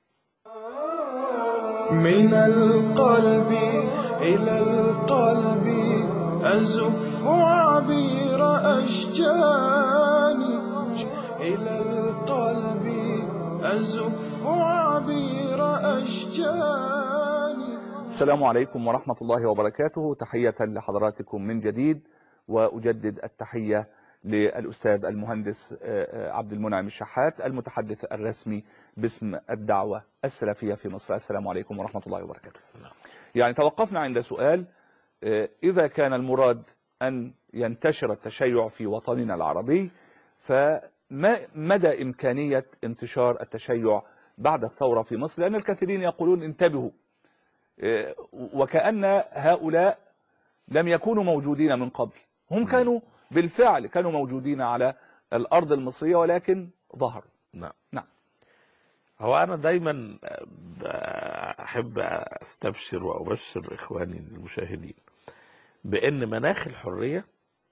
[SPEAKER 1] من القلب إلى القلب أزف عبير أشجاني إلى القلب أزف عبير أشجاني
[SPEAKER 2] السلام عليكم ورحمة الله وبركاته تحية لحضراتكم من جديد وأجدد التحية للأستاذ المهندس آه، آه، عبد المنعم الشحات المتحدث الرسمي باسم الدعوة السلفية في مصر السلام عليكم ورحمة الله وبركاته
[SPEAKER 3] السلام.
[SPEAKER 2] يعني توقفنا عند سؤال آه، إذا كان المراد أن ينتشر التشيع في وطننا العربي فما مدى إمكانية انتشار التشيع بعد الثورة في مصر لأن الكثيرين يقولون انتبهوا آه، وكأن هؤلاء لم يكونوا موجودين من قبل هم كانوا بالفعل كانوا موجودين على الأرض المصرية ولكن ظهروا
[SPEAKER 3] نعم
[SPEAKER 2] نعم
[SPEAKER 3] هو أنا دايما أحب أستبشر وأبشر إخواني المشاهدين بأن مناخ الحرية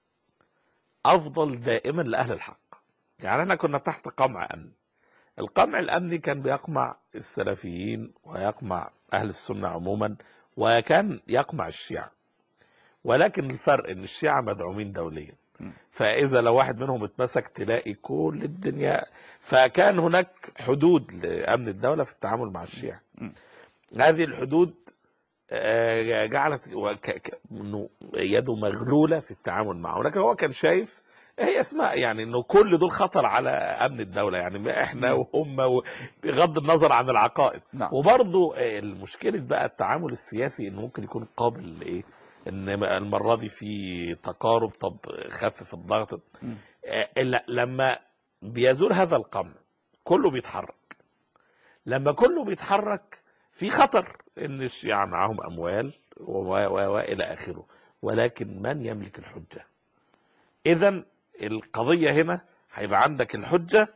[SPEAKER 3] أفضل دائما لأهل الحق يعني احنا كنا تحت قمع أمني القمع الأمني كان بيقمع السلفيين ويقمع أهل السنة عموما وكان يقمع الشيعة ولكن الفرق ان الشيعة مدعومين دوليا فاذا لو واحد منهم اتمسك تلاقي كل الدنيا فكان هناك حدود لامن الدولة في التعامل مع الشيعة هذه الحدود آه، جعلت وك- ك- انه يده مغلولة في التعامل معه ولكن هو كان شايف هي اسمها يعني انه كل دول خطر على امن الدولة يعني ما احنا وهم و- بغض النظر عن العقائد
[SPEAKER 2] نعم.
[SPEAKER 3] وبرضه المشكلة بقى التعامل السياسي انه ممكن يكون قابل لايه ان المرة دي في تقارب طب خفف الضغط آه، لا- لما بيزول هذا القمع كله بيتحرك لما كله بيتحرك في خطر ان الشيعة معاهم اموال و- و- والى اخره ولكن من يملك الحجة اذا القضية هنا هيبقى عندك الحجة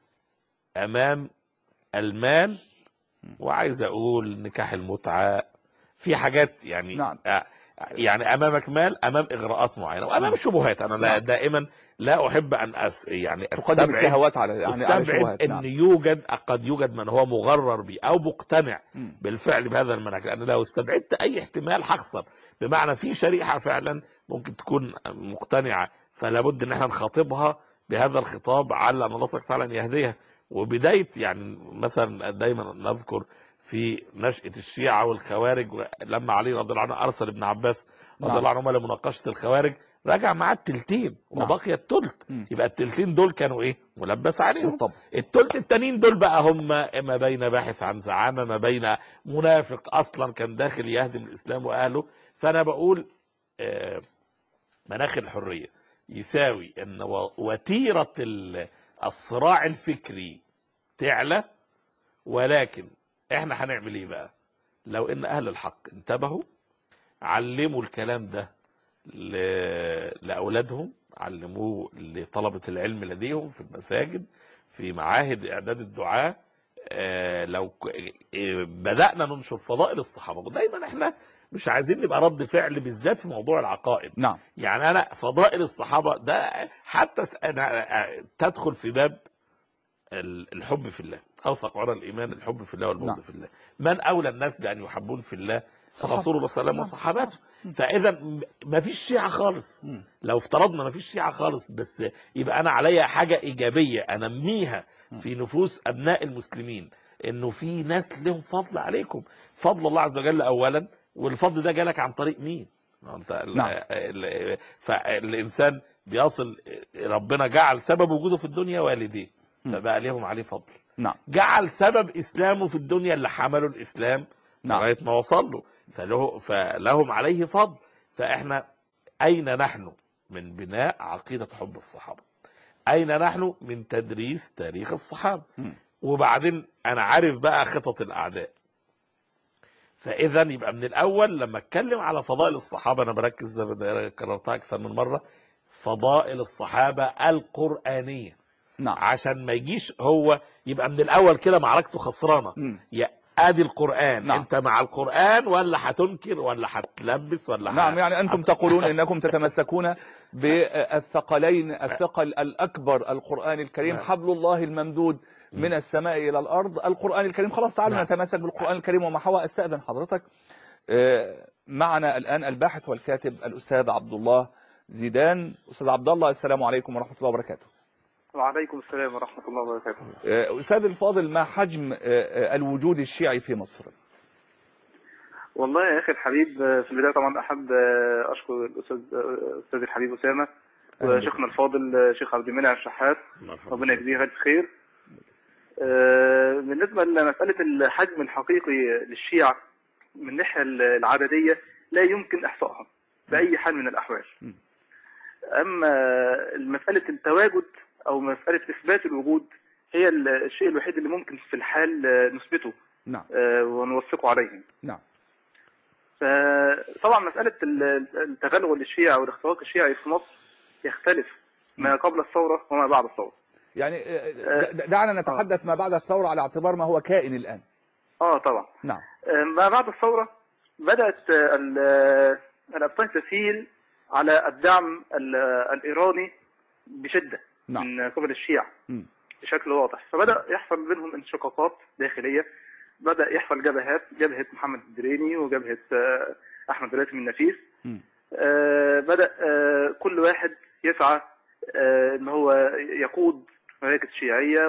[SPEAKER 3] امام المال وعايز اقول نكاح المتعة في حاجات يعني
[SPEAKER 2] نعم.
[SPEAKER 3] آه، يعني امامك مال امام اغراءات معينه وامام شبهات انا لا
[SPEAKER 2] نعم.
[SPEAKER 3] دائما لا احب ان أس يعني
[SPEAKER 2] تقدم
[SPEAKER 3] استبعد
[SPEAKER 2] الشهوات على يعني على
[SPEAKER 3] استبعد
[SPEAKER 2] الشبهات
[SPEAKER 3] ان
[SPEAKER 2] نعم.
[SPEAKER 3] يوجد قد يوجد من هو مغرر به او مقتنع
[SPEAKER 2] مم.
[SPEAKER 3] بالفعل بهذا المنهج لان لو استبعدت اي احتمال هخسر بمعنى في شريحه فعلا ممكن تكون مقتنعه فلا بد ان احنا نخاطبها بهذا الخطاب على ان الله سبحانه وتعالى أن يهديها وبدايه يعني مثلا دايما نذكر في نشأة الشيعة والخوارج لما علي رضي الله عنه أرسل ابن عباس رضي
[SPEAKER 2] نعم.
[SPEAKER 3] الله عنهما لمناقشة الخوارج رجع معاه التلتين
[SPEAKER 2] نعم.
[SPEAKER 3] وبقي التلت
[SPEAKER 2] مم.
[SPEAKER 3] يبقى التلتين دول كانوا ايه ملبس عليهم
[SPEAKER 2] بالطبع
[SPEAKER 3] التلت التانيين دول بقى هم ما بين باحث عن زعامه ما بين منافق اصلا كان داخل يهدم الاسلام واهله فانا بقول آه، مناخ الحريه يساوي ان و- وتيره ال- الصراع الفكري تعلى ولكن احنا هنعمل ايه بقى لو ان اهل الحق انتبهوا علموا الكلام ده ل- لاولادهم علموه لطلبه العلم لديهم في المساجد في معاهد اعداد الدعاه آه، لو ك- آه، بدانا ننشر فضائل الصحابه ودايما احنا مش عايزين نبقى رد فعل بالذات في موضوع العقائد
[SPEAKER 2] نعم
[SPEAKER 3] يعني انا فضائل الصحابه ده حتى س- أنا تدخل في باب ال- الحب في الله اوثق عرى الايمان الحب في الله والبغض
[SPEAKER 2] نعم.
[SPEAKER 3] في الله من اولى الناس بان يحبون في الله
[SPEAKER 2] صحابة.
[SPEAKER 3] رسول الله صلى الله عليه وسلم وصحابته فاذا ما فيش شيعه خالص
[SPEAKER 2] مم.
[SPEAKER 3] لو افترضنا ما فيش شيعه خالص بس يبقى انا عليا حاجه ايجابيه انميها في نفوس ابناء المسلمين انه في ناس لهم فضل عليكم فضل الله عز وجل اولا والفضل ده جالك عن طريق مين ما انت ال-
[SPEAKER 2] نعم.
[SPEAKER 3] ال- فالانسان بيصل ربنا جعل سبب وجوده في الدنيا والديه فبقى ليهم عليه فضل
[SPEAKER 2] نعم
[SPEAKER 3] جعل سبب اسلامه في الدنيا اللي حملوا الاسلام
[SPEAKER 2] نعم.
[SPEAKER 3] لغايه ما وصل له فله فلهم عليه فضل فاحنا اين نحن من بناء عقيده حب الصحابه اين نحن من تدريس تاريخ الصحابه
[SPEAKER 2] مم.
[SPEAKER 3] وبعدين انا عارف بقى خطط الاعداء فاذا يبقى من الاول لما اتكلم على فضائل الصحابه انا بركز زي ما كررتها اكثر من مره فضائل الصحابه القرانيه
[SPEAKER 2] نعم
[SPEAKER 3] عشان ما يجيش هو يبقى من الاول كده معركته خسرانه
[SPEAKER 2] مم.
[SPEAKER 3] يا ادي القران
[SPEAKER 2] نعم.
[SPEAKER 3] انت مع القران ولا هتنكر ولا هتلبس ولا ه-
[SPEAKER 2] نعم يعني أنتم
[SPEAKER 3] هت-
[SPEAKER 2] تقولون أنكم تتمسكون بالثقلين الثقل الأكبر القرآن الكريم
[SPEAKER 3] نعم.
[SPEAKER 2] حبل الله الممدود من السماء إلى الأرض القرآن الكريم خلاص تعالوا
[SPEAKER 3] نعم.
[SPEAKER 2] نتمسك بالقرآن الكريم وما حوى أستأذن حضرتك آه، معنا الآن الباحث والكاتب الأستاذ عبد الله زيدان أستاذ عبد الله السلام عليكم ورحمة الله وبركاته
[SPEAKER 5] وعليكم السلام ورحمة الله وبركاته
[SPEAKER 2] آه، أستاذ الفاضل ما حجم آه، آه، الوجود الشيعي في مصر
[SPEAKER 5] والله يا أخي الحبيب آه، في البداية طبعا أحب آه، أشكر الأستاذ آه، أستاذ الحبيب أسامة
[SPEAKER 2] أهلا
[SPEAKER 5] وشيخنا الفاضل آه، شيخ عبد المنعم الشحات
[SPEAKER 3] مرحبا.
[SPEAKER 5] ربنا يجزيه ألف خير آه، بالنسبة لمسألة الحجم الحقيقي للشيعة من الناحية العددية لا يمكن إحصائها بأي حال من الأحوال
[SPEAKER 2] م.
[SPEAKER 5] أما مسألة التواجد أو مسألة إثبات الوجود هي الشيء الوحيد اللي ممكن في الحال آه، نثبته
[SPEAKER 2] نعم
[SPEAKER 5] آه، ونوثقه عليه
[SPEAKER 2] نعم
[SPEAKER 5] فطبعا مساله ال- التغلغل الشيعي او الاختراق الشيعي في مصر يختلف ما قبل الثوره وما بعد الثوره
[SPEAKER 2] يعني آه، د- دعنا نتحدث ما بعد الثورة على اعتبار ما هو كائن الآن
[SPEAKER 5] اه طبعا
[SPEAKER 2] نعم
[SPEAKER 5] ما بعد الثورة بدأت ال- الأبطال تسيل على الدعم ال- الإيراني بشدة
[SPEAKER 2] نعم.
[SPEAKER 5] من قبل الشيعة
[SPEAKER 2] مم.
[SPEAKER 5] بشكل واضح فبدأ يحصل بينهم انشقاقات داخلية بدأ يحصل جبهات جبهة محمد الدريني وجبهة آه، أحمد راتب النفيس
[SPEAKER 2] مم.
[SPEAKER 5] آه، بدأ آه، كل واحد يسعى آه، ان هو يقود مراكز شيعية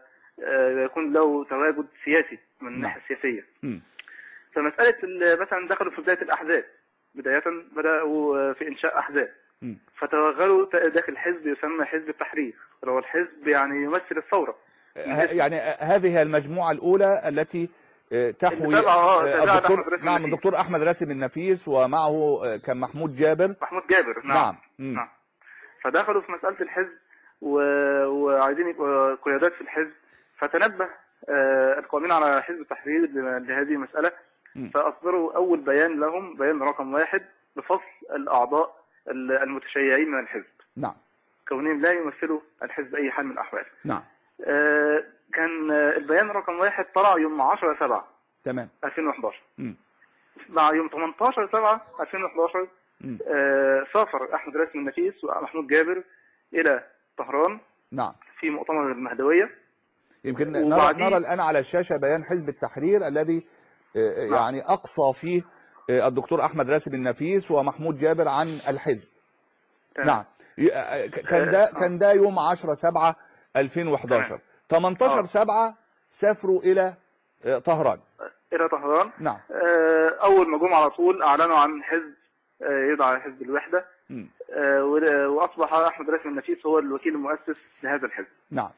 [SPEAKER 5] ويكون له تواجد سياسي من الناحية السياسية
[SPEAKER 2] مم.
[SPEAKER 5] فمسألة ال- مثلا دخلوا في بداية الأحزاب بداية بدأوا في إنشاء أحزاب
[SPEAKER 2] مم.
[SPEAKER 5] فتوغلوا داخل حزب يسمى حزب التحرير اللي هو الحزب يعني يمثل الثورة
[SPEAKER 2] ه- يعني هذه المجموعة الأولى التي آه، تحوي
[SPEAKER 5] اللي تابعة، آه،
[SPEAKER 2] آه،
[SPEAKER 5] تابعة
[SPEAKER 2] الدكتور
[SPEAKER 5] لأحمد راسم
[SPEAKER 2] نعم
[SPEAKER 5] النفيس.
[SPEAKER 2] الدكتور أحمد راسم النفيس ومعه آه، كان محمود جابر
[SPEAKER 5] محمود جابر نعم
[SPEAKER 2] نعم. مم.
[SPEAKER 5] نعم فدخلوا في مسألة الحزب و... وعايزين يبقوا قيادات في الحزب فتنبه آه، القائمين على حزب التحرير ل- لهذه المسألة
[SPEAKER 2] مم.
[SPEAKER 5] فأصدروا أول بيان لهم بيان رقم واحد بفصل الأعضاء ال- المتشيعين من الحزب
[SPEAKER 2] نعم
[SPEAKER 5] كونهم لا يمثلوا الحزب أي حال من الأحوال
[SPEAKER 2] نعم
[SPEAKER 5] آه، كان آه، البيان رقم واحد طلع يوم 10 7
[SPEAKER 2] تمام
[SPEAKER 5] 2011
[SPEAKER 2] مم.
[SPEAKER 5] مع يوم 18 7 2011
[SPEAKER 2] مم.
[SPEAKER 5] آه، سافر احمد راسم النفيس ومحمود جابر الى طهران
[SPEAKER 2] نعم
[SPEAKER 5] في مؤتمر المهدويه
[SPEAKER 2] يمكن نرى,
[SPEAKER 5] وبعدين-
[SPEAKER 2] نرى الآن على الشاشة بيان حزب التحرير الذي آه، يعني أقصى فيه آه، الدكتور أحمد راسم النفيس ومحمود جابر عن الحزب
[SPEAKER 5] تمام.
[SPEAKER 2] نعم ي- آه، ك- كان ده كان ده يوم 10 7 2011 18
[SPEAKER 5] آه.
[SPEAKER 2] 7 سافروا إلى آه، طهران
[SPEAKER 5] الى طهران
[SPEAKER 2] نعم
[SPEAKER 5] آه، اول ما جم على طول اعلنوا عن حزب آه، يدعى حزب الوحده
[SPEAKER 2] مم.
[SPEAKER 5] آه، و- واصبح احمد راسم النفيس هو الوكيل المؤسس لهذا الحزب
[SPEAKER 2] نعم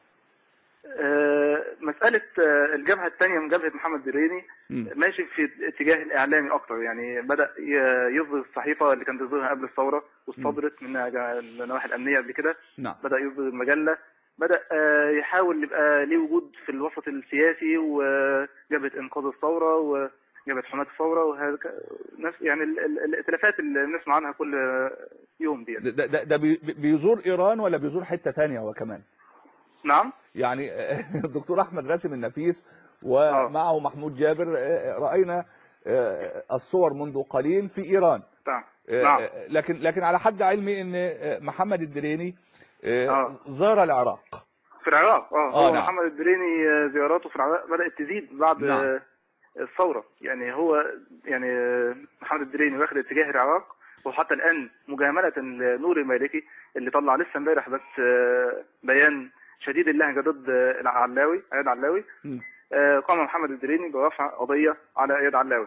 [SPEAKER 5] آه، مسألة آه، الجبهة الثانية من جبهة محمد دريني
[SPEAKER 2] مم.
[SPEAKER 5] ماشي في الاتجاه الإعلامي أكتر يعني بدأ ي- يصدر الصحيفة اللي كان بيصدرها قبل الثورة واصطدرت من النواحي الأمنية قبل كده
[SPEAKER 2] نعم
[SPEAKER 5] بدأ يصدر المجلة بدأ آه، يحاول يبقى ليه وجود في الوسط السياسي وجبهة إنقاذ الثورة وجبهة حماة الثورة وهذا نفس يعني ال- ال- الائتلافات اللي بنسمع عنها كل يوم دي
[SPEAKER 2] ده, ده, ده بي- بيزور إيران ولا بيزور حتة تانية هو كمان
[SPEAKER 5] نعم
[SPEAKER 2] يعني الدكتور احمد راسم النفيس ومعه محمود جابر آه، راينا آه، الصور منذ قليل في ايران
[SPEAKER 5] نعم
[SPEAKER 2] آه،
[SPEAKER 5] نعم
[SPEAKER 2] آه، لكن لكن على حد علمي ان آه، محمد الدريني آه،
[SPEAKER 5] آه.
[SPEAKER 2] زار العراق
[SPEAKER 5] في العراق اه
[SPEAKER 2] آه،
[SPEAKER 5] هو
[SPEAKER 2] نعم.
[SPEAKER 5] محمد الدريني آه، زياراته في العراق بدأت تزيد بعد
[SPEAKER 2] نعم.
[SPEAKER 5] آه، الثورة يعني هو يعني آه، محمد الدريني واخد اتجاه العراق وحتى الآن مجاملة لنور المالكي اللي طلع لسه امبارح بس آه، بيان شديد اللهجة ضد آه، العلاوي عياد علاوي
[SPEAKER 2] مم.
[SPEAKER 5] آه، قام محمد الدريني برفع قضية على عياد علاوي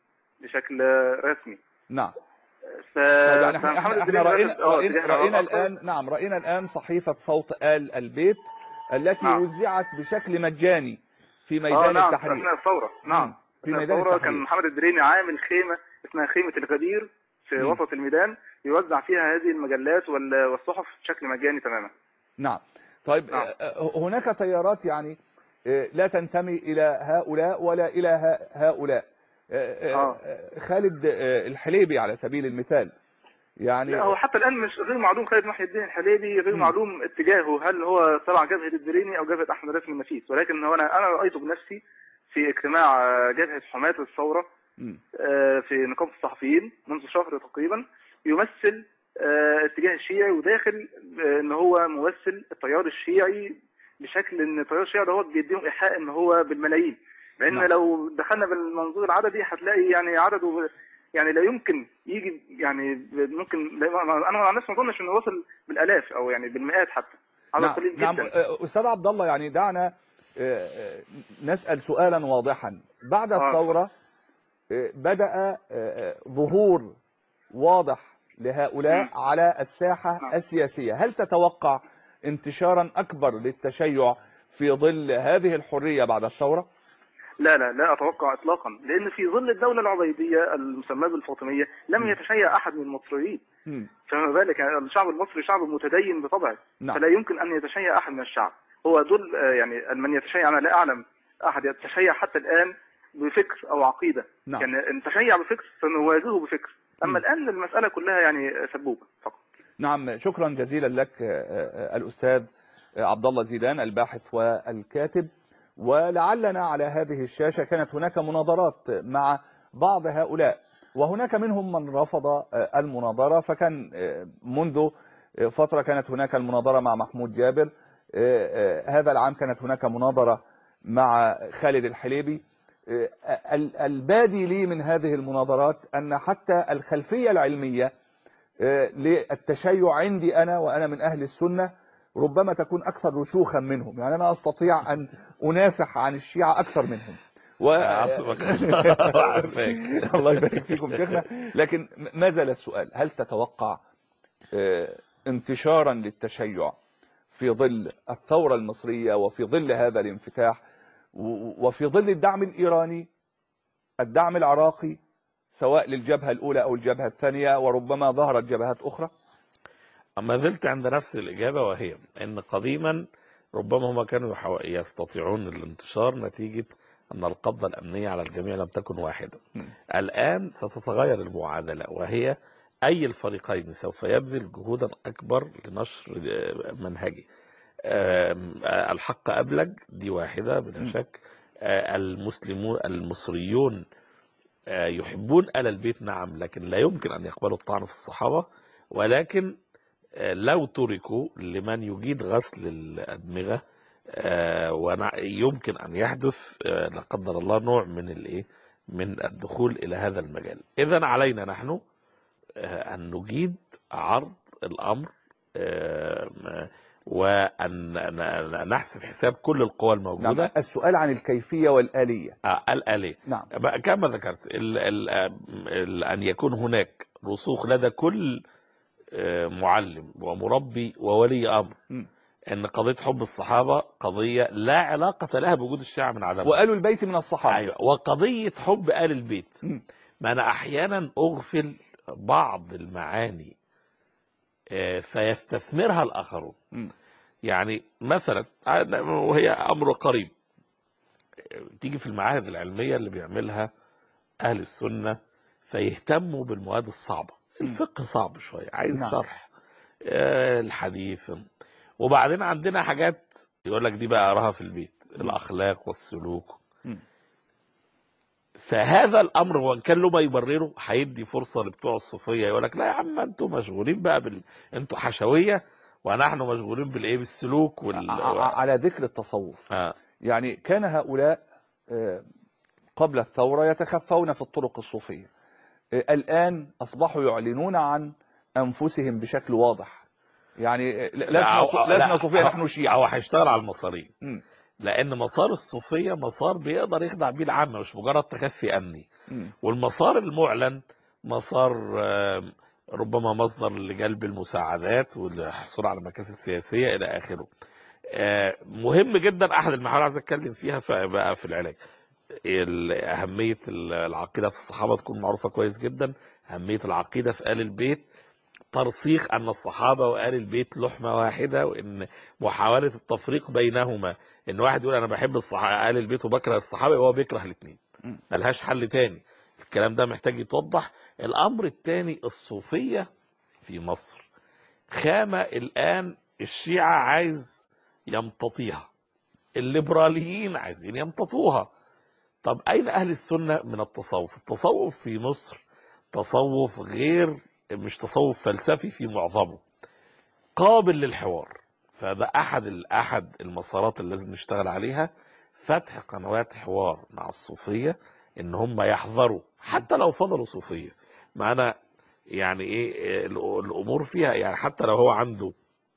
[SPEAKER 5] بشكل آه، رسمي
[SPEAKER 2] نعم
[SPEAKER 5] ف...
[SPEAKER 2] طيب يعني احنا
[SPEAKER 5] فمحمد
[SPEAKER 2] احنا, احنا
[SPEAKER 5] الدريني
[SPEAKER 2] راينا
[SPEAKER 5] واخد- آه،
[SPEAKER 2] راينا,
[SPEAKER 5] اتجاه
[SPEAKER 2] رأينا
[SPEAKER 5] العراق أكتر.
[SPEAKER 2] الان نعم راينا الان صحيفه صوت ال البيت التي
[SPEAKER 5] نعم.
[SPEAKER 2] وزعت بشكل مجاني في
[SPEAKER 5] اه
[SPEAKER 2] ميدان
[SPEAKER 5] نعم
[SPEAKER 2] التحرير
[SPEAKER 5] اثناء الثوره
[SPEAKER 2] مم.
[SPEAKER 5] نعم
[SPEAKER 2] في
[SPEAKER 5] اثناء
[SPEAKER 2] ميدان
[SPEAKER 5] الثوره
[SPEAKER 2] التحرير.
[SPEAKER 5] كان محمد الدريني عامل خيمه اسمها خيمه الغدير في
[SPEAKER 2] مم.
[SPEAKER 5] وسط الميدان يوزع فيها هذه المجلات وال- والصحف بشكل مجاني تماما
[SPEAKER 2] نعم طيب
[SPEAKER 5] نعم.
[SPEAKER 2] آه، هناك تيارات يعني آه، لا تنتمي إلى هؤلاء ولا إلى ه- هؤلاء آه، آه،
[SPEAKER 5] آه.
[SPEAKER 2] آه، خالد آه، الحليبي على سبيل المثال يعني
[SPEAKER 5] لا هو حتى الان مش غير معلوم خالد محي الدين الحليبي غير
[SPEAKER 2] مم.
[SPEAKER 5] معلوم اتجاهه هل هو تبع جبهه الدريني او جبهه احمد راسم النفيس ولكن هو انا انا رايته بنفسي في اجتماع آه، جبهه حماة الثوره
[SPEAKER 2] مم.
[SPEAKER 5] آه، في نقابه الصحفيين منذ شهر تقريبا يمثل آه، اتجاه الشيعي وداخل آه، ان هو ممثل التيار الشيعي بشكل ان التيار الشيعي دوت بيديهم ايحاء ان هو بالملايين لان
[SPEAKER 2] نعم.
[SPEAKER 5] لو دخلنا بالمنظور العددي هتلاقي يعني عدده يعني لا يمكن يجي يعني ممكن لا- انا عن نفسي ما اظنش انه وصل بالالاف او يعني بالمئات حتى عدد
[SPEAKER 2] نعم,
[SPEAKER 5] قليل
[SPEAKER 2] نعم
[SPEAKER 5] جدا
[SPEAKER 2] آه، أستاذ عبد الله يعني دعنا آه، آه، نسأل سؤالا واضحا بعد
[SPEAKER 5] آه.
[SPEAKER 2] الثورة آه، بدأ آه، آه، ظهور واضح لهؤلاء
[SPEAKER 5] مم.
[SPEAKER 2] على الساحة
[SPEAKER 5] نعم.
[SPEAKER 2] السياسية هل تتوقع انتشارا أكبر للتشيع في ظل هذه الحرية بعد الثورة؟
[SPEAKER 5] لا لا لا اتوقع اطلاقا لان في ظل الدوله العبيديه المسماه بالفاطميه لم
[SPEAKER 2] مم.
[SPEAKER 5] يتشيع احد من المصريين
[SPEAKER 2] مم.
[SPEAKER 5] فما بالك يعني الشعب المصري شعب متدين بطبعه
[SPEAKER 2] نعم.
[SPEAKER 5] فلا يمكن ان يتشيع احد من الشعب هو دول آه، يعني من يتشيع انا لا اعلم احد يتشيع حتى الان بفكر او عقيده
[SPEAKER 2] نعم.
[SPEAKER 5] يعني ان تشيع بفكر فنواجهه بفكر اما الان المساله كلها يعني سبوبه فقط
[SPEAKER 2] نعم شكرا جزيلا لك آه، آه، الأستاذ عبد الله زيدان الباحث والكاتب ولعلنا على هذه الشاشة كانت هناك مناظرات مع بعض هؤلاء وهناك منهم من رفض آه، المناظرة فكان آه، منذ آه، فترة كانت هناك المناظرة مع محمود جابر آه، آه، هذا العام كانت هناك مناظرة مع خالد الحليبي آه، ال- البادي لي من هذه المناظرات أن حتى الخلفية العلمية آه، للتشيع عندي أنا وأنا من أهل السنة ربما تكون أكثر رسوخا منهم يعني أنا أستطيع أن أنافح عن الشيعة أكثر منهم و...
[SPEAKER 3] عصبك الله وعافاك.
[SPEAKER 2] الله يبارك فيكم شيخنا لكن ما زال السؤال هل تتوقع آه، انتشارا للتشيع في ظل الثورة المصرية وفي ظل هذا الانفتاح و- وفي ظل الدعم الإيراني الدعم العراقي سواء للجبهة الأولى أو الجبهة الثانية وربما ظهرت جبهات أخرى
[SPEAKER 3] ما زلت عند نفس الإجابة وهي أن قديما ربما هم كانوا يحاو- يستطيعون الانتشار نتيجة أن القبضة الأمنية على الجميع لم تكن واحدة الآن ستتغير المعادلة وهي أي الفريقين سوف يبذل جهودا أكبر لنشر آه، منهجي آم، آه، الحق أبلج دي واحدة بلا شك آه، المسلمون المصريون آه، يحبون آل البيت نعم لكن لا يمكن أن يقبلوا الطعن في الصحابة ولكن آه، لو تركوا لمن يجيد غسل الأدمغة آه، ونع- يمكن أن يحدث آه، لا قدر الله نوع من الإيه من الدخول إلى هذا المجال إذا علينا نحن آه، أن نجيد عرض الأمر آه، وأن ن- نحسب حساب كل القوى
[SPEAKER 2] نعم
[SPEAKER 3] الموجودة
[SPEAKER 2] السؤال عن الكيفية والآلية
[SPEAKER 3] آه، الآلية
[SPEAKER 2] نعم
[SPEAKER 3] بقى كما ذكرت ال ال ال أن يكون هناك رسوخ لدى كل آه، معلم ومربي وولي أمر
[SPEAKER 2] م.
[SPEAKER 3] أن قضية حب الصحابة قضية لا علاقة لها بوجود الشيعة من عدمها
[SPEAKER 2] وقالوا البيت من الصحابة
[SPEAKER 3] أيوة وقضية حب آل البيت
[SPEAKER 2] م.
[SPEAKER 3] ما أنا أحيانا أغفل بعض المعاني آه، فيستثمرها الآخرون
[SPEAKER 2] م.
[SPEAKER 3] يعني مثلا أنا- وهي أمر قريب تيجي في المعاهد العلمية اللي بيعملها أهل السنة فيهتموا بالمواد الصعبة الفقه صعب شوية عايز
[SPEAKER 2] نعم.
[SPEAKER 3] شرح آه، الحديث وبعدين عندنا حاجات يقول لك دي بقى أراها في البيت الأخلاق والسلوك
[SPEAKER 2] م.
[SPEAKER 3] فهذا الامر وان كان له ما يبرره هيدي فرصه لبتوع الصوفيه يقول لك لا يا عم انتوا مشغولين بقى بال... انتوا حشويه ونحن مشغولين بالايه بالسلوك وال
[SPEAKER 2] ع- ع- على ذكر التصوف
[SPEAKER 3] آه.
[SPEAKER 2] يعني كان هؤلاء آه، قبل الثورة يتخفون في الطرق الصوفية آه، الآن أصبحوا يعلنون عن أنفسهم بشكل واضح يعني آه،
[SPEAKER 3] لا،
[SPEAKER 2] لسنا
[SPEAKER 3] هو-
[SPEAKER 2] صو-
[SPEAKER 3] لا،
[SPEAKER 2] لسنا صوفية
[SPEAKER 3] هو-
[SPEAKER 2] نحن شيعة
[SPEAKER 3] هو هيشتغل على المصارين
[SPEAKER 2] مم.
[SPEAKER 3] لان مسار الصوفيه مسار بيقدر يخدع بيه العامه مش مجرد تخفي امني
[SPEAKER 2] مم.
[SPEAKER 3] والمسار المعلن مسار آم، ربما مصدر لجلب المساعدات والحصول على مكاسب سياسيه الى اخره آه، مهم جدا احد المحاور عايز اتكلم فيها ف- بقى في العلاج ال- اهميه ال- العقيده في الصحابه تكون معروفه كويس جدا اهميه العقيده في ال البيت ترسيخ ان الصحابه وال البيت لحمه واحده وان محاوله التفريق بينهما ان واحد يقول انا بحب الصحابه ال البيت وبكره الصحابه وهو بيكره الاثنين
[SPEAKER 2] مم.
[SPEAKER 3] ملهاش حل تاني الكلام ده محتاج يتوضح الامر الثاني الصوفيه في مصر خامه الان الشيعه عايز يمتطيها الليبراليين عايزين يمتطوها طب اين اهل السنه من التصوف التصوف في مصر تصوف غير مش تصوف فلسفي في معظمه قابل للحوار فده احد ال- احد المسارات اللي لازم نشتغل عليها فتح قنوات حوار مع الصوفيه ان هم يحذروا حتى لو فضلوا صوفيه ما انا يعني ايه ال- الامور فيها يعني حتى لو هو عنده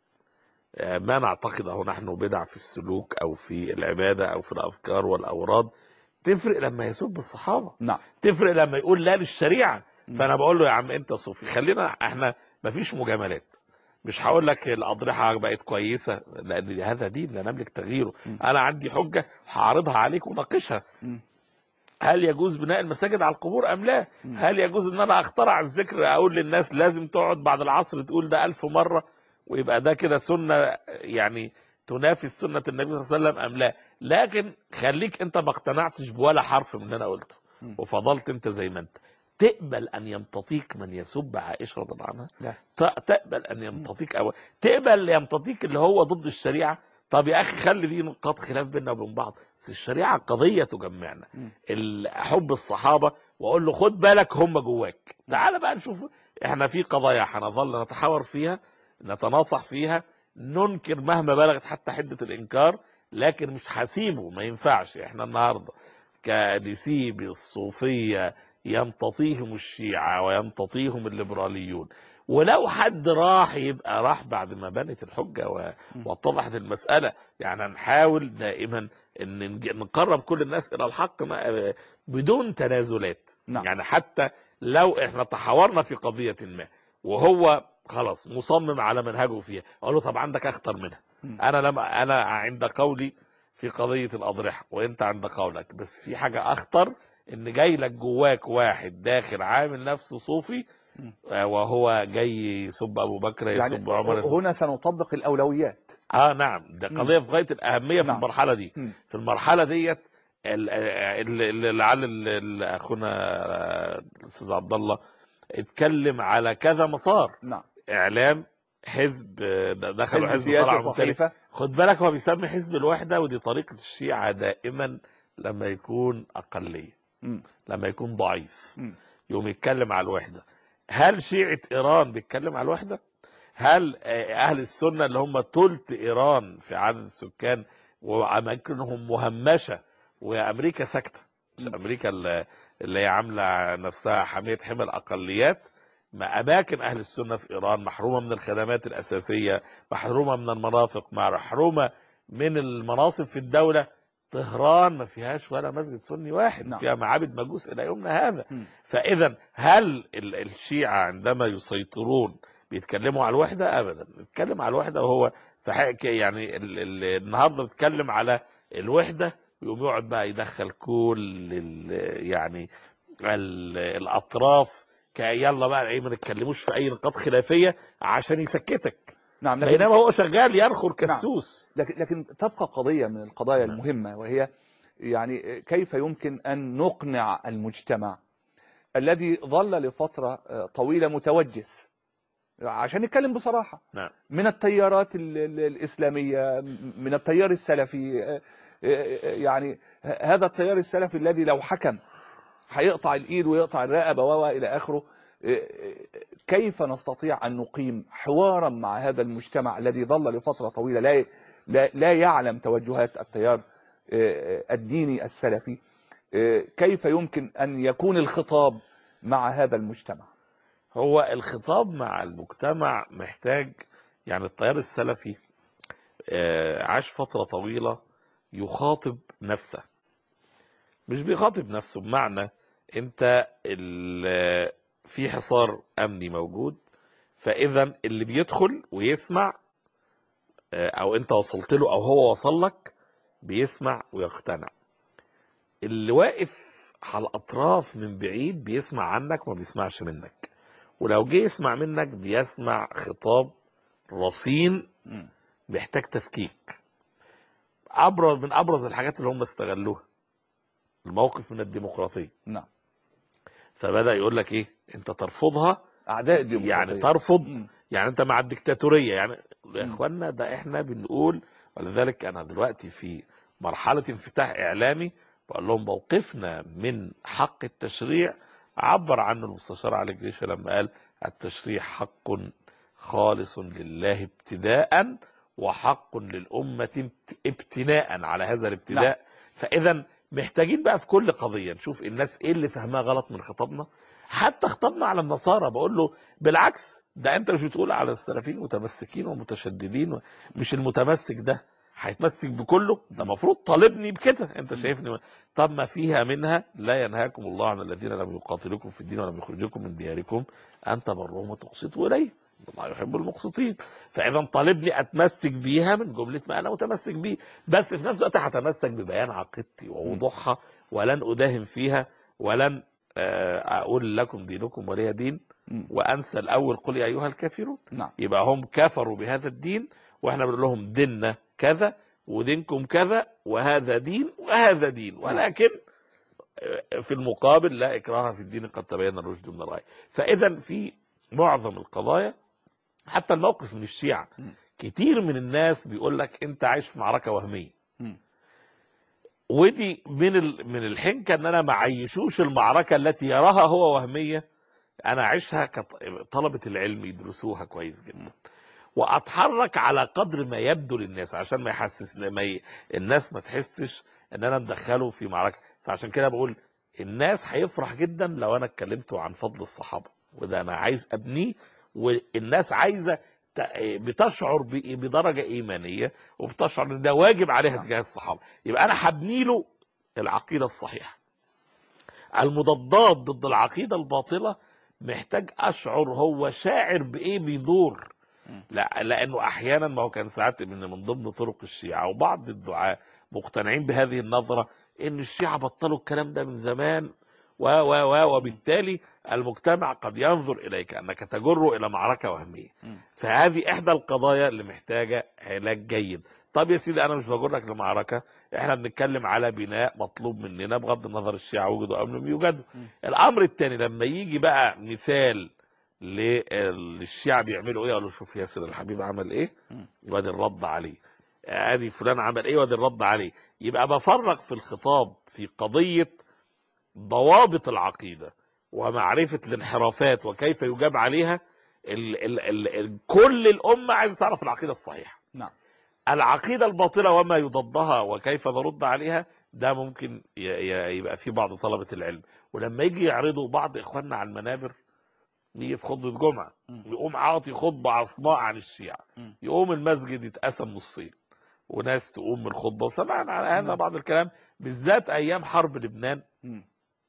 [SPEAKER 3] آه، ما نعتقده نحن بدع في السلوك او في العباده او في الاذكار والاوراد تفرق لما يسب الصحابه
[SPEAKER 2] نعم
[SPEAKER 3] تفرق لما يقول لا للشريعه فانا بقول له يا عم انت صوفي خلينا احنا مفيش مجاملات مش هقول لك الاضرحه بقت كويسه لان هذا دين لا نملك تغييره انا عندي حجه هعرضها عليك وناقشها
[SPEAKER 2] مم.
[SPEAKER 3] هل يجوز بناء المساجد على القبور ام لا هل يجوز ان انا اخترع الذكر اقول للناس لازم تقعد بعد العصر تقول ده ألف مره ويبقى ده كده سنه يعني تنافي سنه النبي صلى الله عليه وسلم ام لا لكن خليك انت ما اقتنعتش بولا حرف من اللي انا قلته
[SPEAKER 2] مم.
[SPEAKER 3] وفضلت انت زي ما انت تقبل ان يمتطيك من يسب عائشه رضي الله عنها
[SPEAKER 2] لا.
[SPEAKER 3] ت- تقبل ان يمتطيك أو تقبل يمتطيك اللي هو ضد الشريعه طب يا اخي خلي دي نقاط خلاف بيننا وبين بعض بس الشريعه قضيه تجمعنا
[SPEAKER 2] مم.
[SPEAKER 3] ال- حب الصحابه واقول له خد بالك هم جواك تعال بقى نشوف احنا في قضايا هنظل نتحاور فيها نتناصح فيها ننكر مهما بلغت حتى حده الانكار لكن مش هسيبه ما ينفعش احنا النهارده كنسيب الصوفيه يمتطيهم الشيعه ويمتطيهم الليبراليون ولو حد راح يبقى راح بعد ما بنت الحجه و- واتضحت المساله يعني هنحاول دائما ان نج- نقرب كل الناس الى الحق ما- بدون تنازلات
[SPEAKER 2] نعم.
[SPEAKER 3] يعني حتى لو احنا تحاورنا في قضيه ما وهو خلاص مصمم على منهجه فيها اقول له طب عندك اخطر منها
[SPEAKER 2] مم.
[SPEAKER 3] انا لما انا عند قولي في قضيه الاضرحه وانت عند قولك بس في حاجه اخطر ان جاي لك جواك واحد داخل عامل نفسه صوفي
[SPEAKER 2] مم.
[SPEAKER 3] آه، وهو جاي يسب ابو بكر
[SPEAKER 2] يعني
[SPEAKER 3] يسب عمر يسب
[SPEAKER 2] هنا سنطبق الاولويات
[SPEAKER 3] اه نعم ده
[SPEAKER 2] مم.
[SPEAKER 3] قضيه في غايه الاهميه في
[SPEAKER 2] نعم.
[SPEAKER 3] المرحله دي
[SPEAKER 2] مم.
[SPEAKER 3] في المرحله ديت ال- ال- ال- لعل ال- ال- اخونا آه، الاستاذ عبد الله اتكلم على كذا مسار
[SPEAKER 2] نعم
[SPEAKER 3] اعلام حزب آه، دخلوا
[SPEAKER 2] حزب
[SPEAKER 3] حزب
[SPEAKER 2] سياسي
[SPEAKER 3] طلع مختلف
[SPEAKER 2] صحيفه
[SPEAKER 3] خد بالك هو بيسمي حزب الوحده ودي طريقه الشيعه دائما لما يكون اقليه
[SPEAKER 2] مم.
[SPEAKER 3] لما يكون ضعيف
[SPEAKER 2] مم.
[SPEAKER 3] يقوم يتكلم على الوحده هل شيعه ايران بيتكلم على الوحده هل آه، اهل السنه اللي هم ثلث ايران في عدد السكان واماكنهم مهمشه وامريكا ساكته مش امريكا اللي اللي هي عامله نفسها حاميه حمى الاقليات ما اماكن اهل السنه في ايران محرومه من الخدمات الاساسيه محرومه من المرافق محرومه من المناصب في الدوله طهران ما فيهاش ولا مسجد سني واحد
[SPEAKER 2] نعم.
[SPEAKER 3] فيها معابد مجوس الى يومنا هذا
[SPEAKER 2] مم.
[SPEAKER 3] فاذا هل ال- الشيعه عندما يسيطرون بيتكلموا على الوحده ابدا بيتكلم على الوحده وهو في حق يعني ال ال النهارده بيتكلم على الوحده يقوم يقعد بقى يدخل كل ال- يعني ال- الاطراف كي يلا بقى ايه ما نتكلموش في اي نقاط خلافيه عشان يسكتك
[SPEAKER 2] نعم لكن
[SPEAKER 3] بينما هو شغال ينخر كالسوس
[SPEAKER 2] لكن لكن تبقى قضية من القضايا
[SPEAKER 3] نعم.
[SPEAKER 2] المهمة وهي يعني كيف يمكن أن نقنع المجتمع الذي ظل لفترة آه، طويلة متوجس عشان نتكلم بصراحة
[SPEAKER 3] نعم
[SPEAKER 2] من التيارات ال- ال- الإسلامية من التيار السلفي آه، آه، يعني ه- هذا التيار السلفي الذي لو حكم هيقطع الإيد ويقطع الرقبة و إلى آخره آه، آه، كيف نستطيع أن نقيم حوارا مع هذا المجتمع الذي ظل لفترة طويلة لا لا, لا يعلم توجهات التيار آه، آه، الديني السلفي آه، كيف يمكن أن يكون الخطاب مع هذا المجتمع
[SPEAKER 3] هو الخطاب مع المجتمع محتاج يعني التيار السلفي آه، عاش فترة طويلة يخاطب نفسه مش بيخاطب نفسه بمعنى انت ال- في حصار امني موجود فاذا اللي بيدخل ويسمع آه، او انت وصلت له او هو وصل لك بيسمع ويقتنع اللي واقف على الاطراف من بعيد بيسمع عنك وما بيسمعش منك ولو جه يسمع منك بيسمع خطاب رصين
[SPEAKER 2] مم.
[SPEAKER 3] بيحتاج تفكيك ابرز من ابرز الحاجات اللي هم استغلوها الموقف من الديمقراطيه
[SPEAKER 2] نعم
[SPEAKER 3] فبدا يقول لك ايه انت ترفضها
[SPEAKER 2] أعداء الديمقراطية
[SPEAKER 3] يعني ترفض
[SPEAKER 2] مم.
[SPEAKER 3] يعني انت مع الدكتاتوريه يعني يا
[SPEAKER 2] مم.
[SPEAKER 3] اخوانا ده احنا بنقول ولذلك انا دلوقتي في مرحله انفتاح اعلامي بقول لهم موقفنا من حق التشريع عبر عنه المستشار علي الجيش لما قال التشريع حق خالص لله ابتداء وحق للأمة ابت- ابتناء على هذا الابتداء
[SPEAKER 2] نعم.
[SPEAKER 3] فإذا محتاجين بقى في كل قضية نشوف الناس ايه اللي فهمها غلط من خطابنا حتى خطابنا على النصارى بقول له بالعكس ده انت مش بتقول على السلفيين متمسكين ومتشددين و- مش المتمسك ده هيتمسك بكله ده المفروض طالبني بكده انت شايفني ما- طب ما فيها منها لا ينهاكم الله عن الذين لم يقاتلوكم في الدين ولم يخرجوكم من دياركم ان تبروهم وتقسطوا اليه الله يحب المقسطين فاذا طالبني اتمسك بيها من جمله ما انا متمسك بيه بس في نفس الوقت هتمسك ببيان عقيدتي ووضوحها ولن اداهم فيها ولن آه، اقول لكم دينكم ولي دين
[SPEAKER 2] مم.
[SPEAKER 3] وانسى الاول قل يا ايها الكافرون
[SPEAKER 2] نعم
[SPEAKER 3] يبقى هم كفروا بهذا الدين واحنا بنقول لهم ديننا كذا ودينكم كذا وهذا دين وهذا دين ولكن في المقابل لا إكراه في الدين قد تبين الرشد من الغي فإذا في معظم القضايا حتى الموقف من الشيعة كتير من الناس بيقول لك أنت عايش في معركة وهمية
[SPEAKER 2] مم.
[SPEAKER 3] ودي من ال- من الحنكه ان انا ما عيشوش المعركه التي يراها هو وهميه انا اعيشها كطلبه العلم يدرسوها كويس جدا واتحرك على قدر ما يبدو للناس عشان ما يحسس ما ي... الناس ما تحسش ان انا مدخله في معركه فعشان كده بقول الناس هيفرح جدا لو انا اتكلمت عن فضل الصحابه وده انا عايز ابنيه والناس عايزه ت- بتشعر ب- بدرجه ايمانيه وبتشعر ان ده واجب عليها تجاه الصحابه يبقى انا هبني له العقيده الصحيحه المضادات ضد العقيده الباطله محتاج اشعر هو شاعر بايه بيدور لا لانه احيانا ما هو كان ساعات من من ضمن طرق الشيعه وبعض الدعاة مقتنعين بهذه النظره ان الشيعه بطلوا الكلام ده من زمان و و و وبالتالي المجتمع قد ينظر اليك انك تجر الى معركه وهميه فهذه احدى القضايا اللي محتاجه علاج جيد طب يا سيدي انا مش بجرك لمعركه احنا بنتكلم على بناء مطلوب مننا بغض النظر الشيعه وجدوا ام لم يوجدوا الامر الثاني لما يجي بقى مثال لل- للشيعة بيعملوا ايه قالوا شوف ياسر الحبيب عمل ايه وادي الرد عليه ادي فلان عمل ايه وادي الرد عليه يبقى بفرق في الخطاب في قضية ضوابط العقيدة ومعرفة الانحرافات وكيف يجاب عليها ال ال ال ال كل الأمة عايزة تعرف العقيدة الصحيحة
[SPEAKER 2] نعم
[SPEAKER 3] العقيدة الباطلة وما يضادها وكيف نرد عليها ده ممكن ي- ي- يبقى في بعض طلبة العلم ولما يجي يعرضوا بعض إخواننا على المنابر يجي في خطبة جمعة يقوم عاطي خطبة عصماء عن الشيعة يقوم المسجد يتقسم نصين وناس تقوم من الخطبة وسمعنا على هذا بعض الكلام بالذات أيام حرب لبنان
[SPEAKER 2] مم.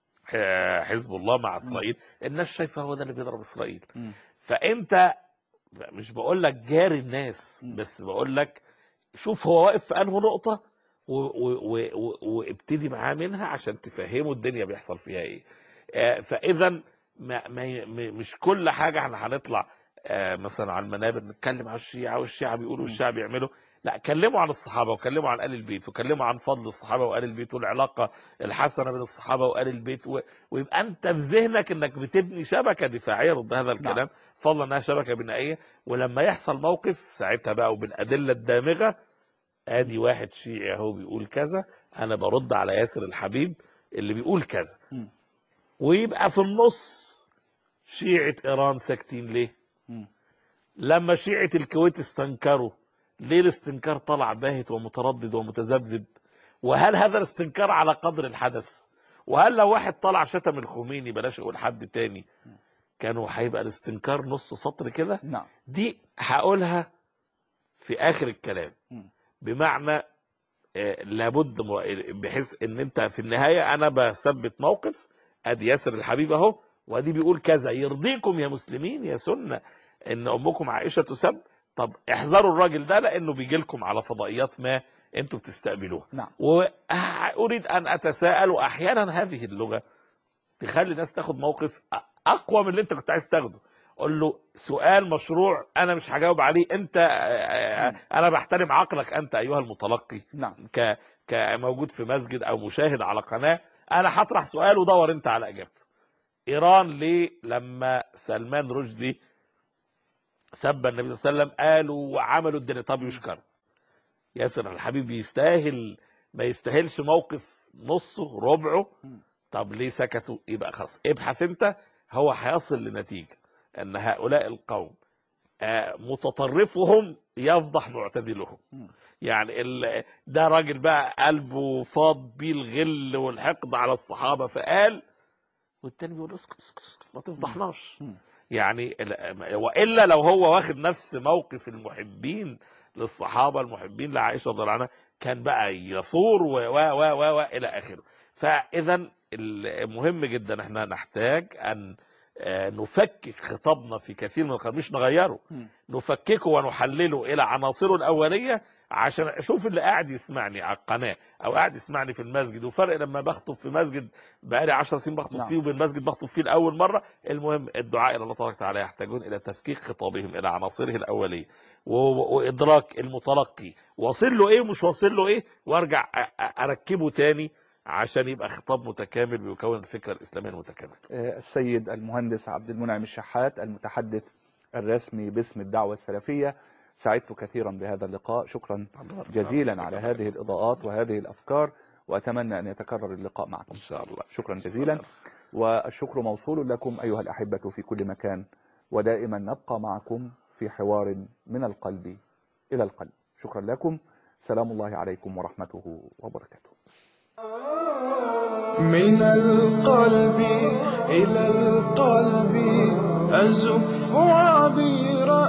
[SPEAKER 3] آه، حزب الله مع إسرائيل الناس شايفة هو ده اللي بيضرب إسرائيل
[SPEAKER 2] مم.
[SPEAKER 3] فأنت مش بقول لك جاري الناس بس بقول لك شوف هو واقف في انه نقطه و- و- و- و- وابتدي معاه منها عشان تفهمه الدنيا بيحصل فيها ايه آه، فاذا ما ما ي- م- مش كل حاجه احنا هنطلع آه، مثلا على المنابر نتكلم على الشيعه والشيعه بيقولوا والشيعه بيعملوا لا كلموا عن الصحابه وكلموا عن ال البيت وكلموا عن فضل الصحابه وال البيت والعلاقه الحسنه بين الصحابه وال البيت و... ويبقى انت في ذهنك انك بتبني شبكه دفاعيه ضد هذا الكلام فضلا انها شبكه بنائيه ولما يحصل موقف ساعتها بقى وبالادله الدامغه ادي واحد شيعي اهو بيقول كذا انا برد على ياسر الحبيب اللي بيقول كذا
[SPEAKER 2] مم.
[SPEAKER 3] ويبقى في النص شيعة ايران ساكتين ليه
[SPEAKER 2] مم.
[SPEAKER 3] لما شيعة الكويت استنكروا ليه الاستنكار طلع باهت ومتردد ومتذبذب وهل هذا الاستنكار على قدر الحدث وهل لو واحد طلع شتم الخميني بلاش اقول حد تاني كانوا هيبقى الاستنكار نص سطر كده
[SPEAKER 2] نعم
[SPEAKER 3] دي هقولها في اخر الكلام
[SPEAKER 2] مم.
[SPEAKER 3] بمعنى آه، لابد م- بحيث ان انت في النهايه انا بثبت موقف ادي ياسر الحبيب اهو وادي بيقول كذا يرضيكم يا مسلمين يا سنه ان امكم عائشه تسب طب احذروا الراجل ده لانه بيجي لكم على فضائيات ما انتم بتستقبلوها
[SPEAKER 2] نعم.
[SPEAKER 3] واريد ان اتساءل واحيانا هذه اللغه تخلي الناس تاخد موقف أ- اقوى من اللي انت كنت عايز تاخده قول له سؤال مشروع انا مش هجاوب عليه انت آه، آه، انا بحترم عقلك انت ايها المتلقي
[SPEAKER 2] نعم
[SPEAKER 3] ك كموجود في مسجد او مشاهد على قناه انا هطرح سؤال ودور انت على اجابته ايران ليه لما سلمان رشدي سب النبي صلى الله عليه وسلم قالوا وعملوا الدنيا طب يشكر ياسر الحبيب يستاهل ما يستاهلش موقف نصه ربعه طب ليه سكتوا يبقى خلاص ابحث انت هو هيصل لنتيجه ان هؤلاء القوم آه، متطرفهم يفضح معتدلهم يعني ال... ده راجل بقى قلبه فاض بيه الغل والحقد على الصحابه فقال والتاني بيقول اسكت اسكت اسكت ما تفضحناش يعني ال- والا لو هو واخد نفس موقف المحبين للصحابه المحبين لعائشه رضي الله عنها كان بقى يثور و و و و, و الى اخره فاذا المهم جدا احنا نحتاج ان آه، نفكك خطابنا في كثير من القضايا مش نغيره نفككه ونحلله الى عناصره الاوليه عشان اشوف اللي قاعد يسمعني على القناه او قاعد يسمعني في المسجد وفرق لما بخطب في مسجد بقالي 10 سنين بخطب
[SPEAKER 2] نعم.
[SPEAKER 3] فيه وبين مسجد بخطب فيه لاول مره المهم الدعاء الى الله تبارك وتعالى يحتاجون الى تفكيك خطابهم الى عناصره الاوليه و- وادراك المتلقي واصل له ايه ومش واصل له ايه وارجع أ- أ- اركبه تاني عشان يبقى خطاب متكامل بيكون الفكره الاسلاميه المتكامله
[SPEAKER 2] آه، السيد المهندس عبد المنعم الشحات المتحدث الرسمي باسم الدعوة السلفية سعدت كثيرا بهذا اللقاء شكرا جزيلا على هذه الإضاءات وهذه الأفكار وأتمنى أن يتكرر اللقاء معكم
[SPEAKER 3] ان شاء الله
[SPEAKER 2] شكرا جزيلا والشكر موصول لكم أيها الأحبة في كل مكان ودائما نبقى معكم في حوار من القلب إلى القلب شكرا لكم سلام الله عليكم ورحمته وبركاته
[SPEAKER 1] من القلب إلى القلب أزف عبيرا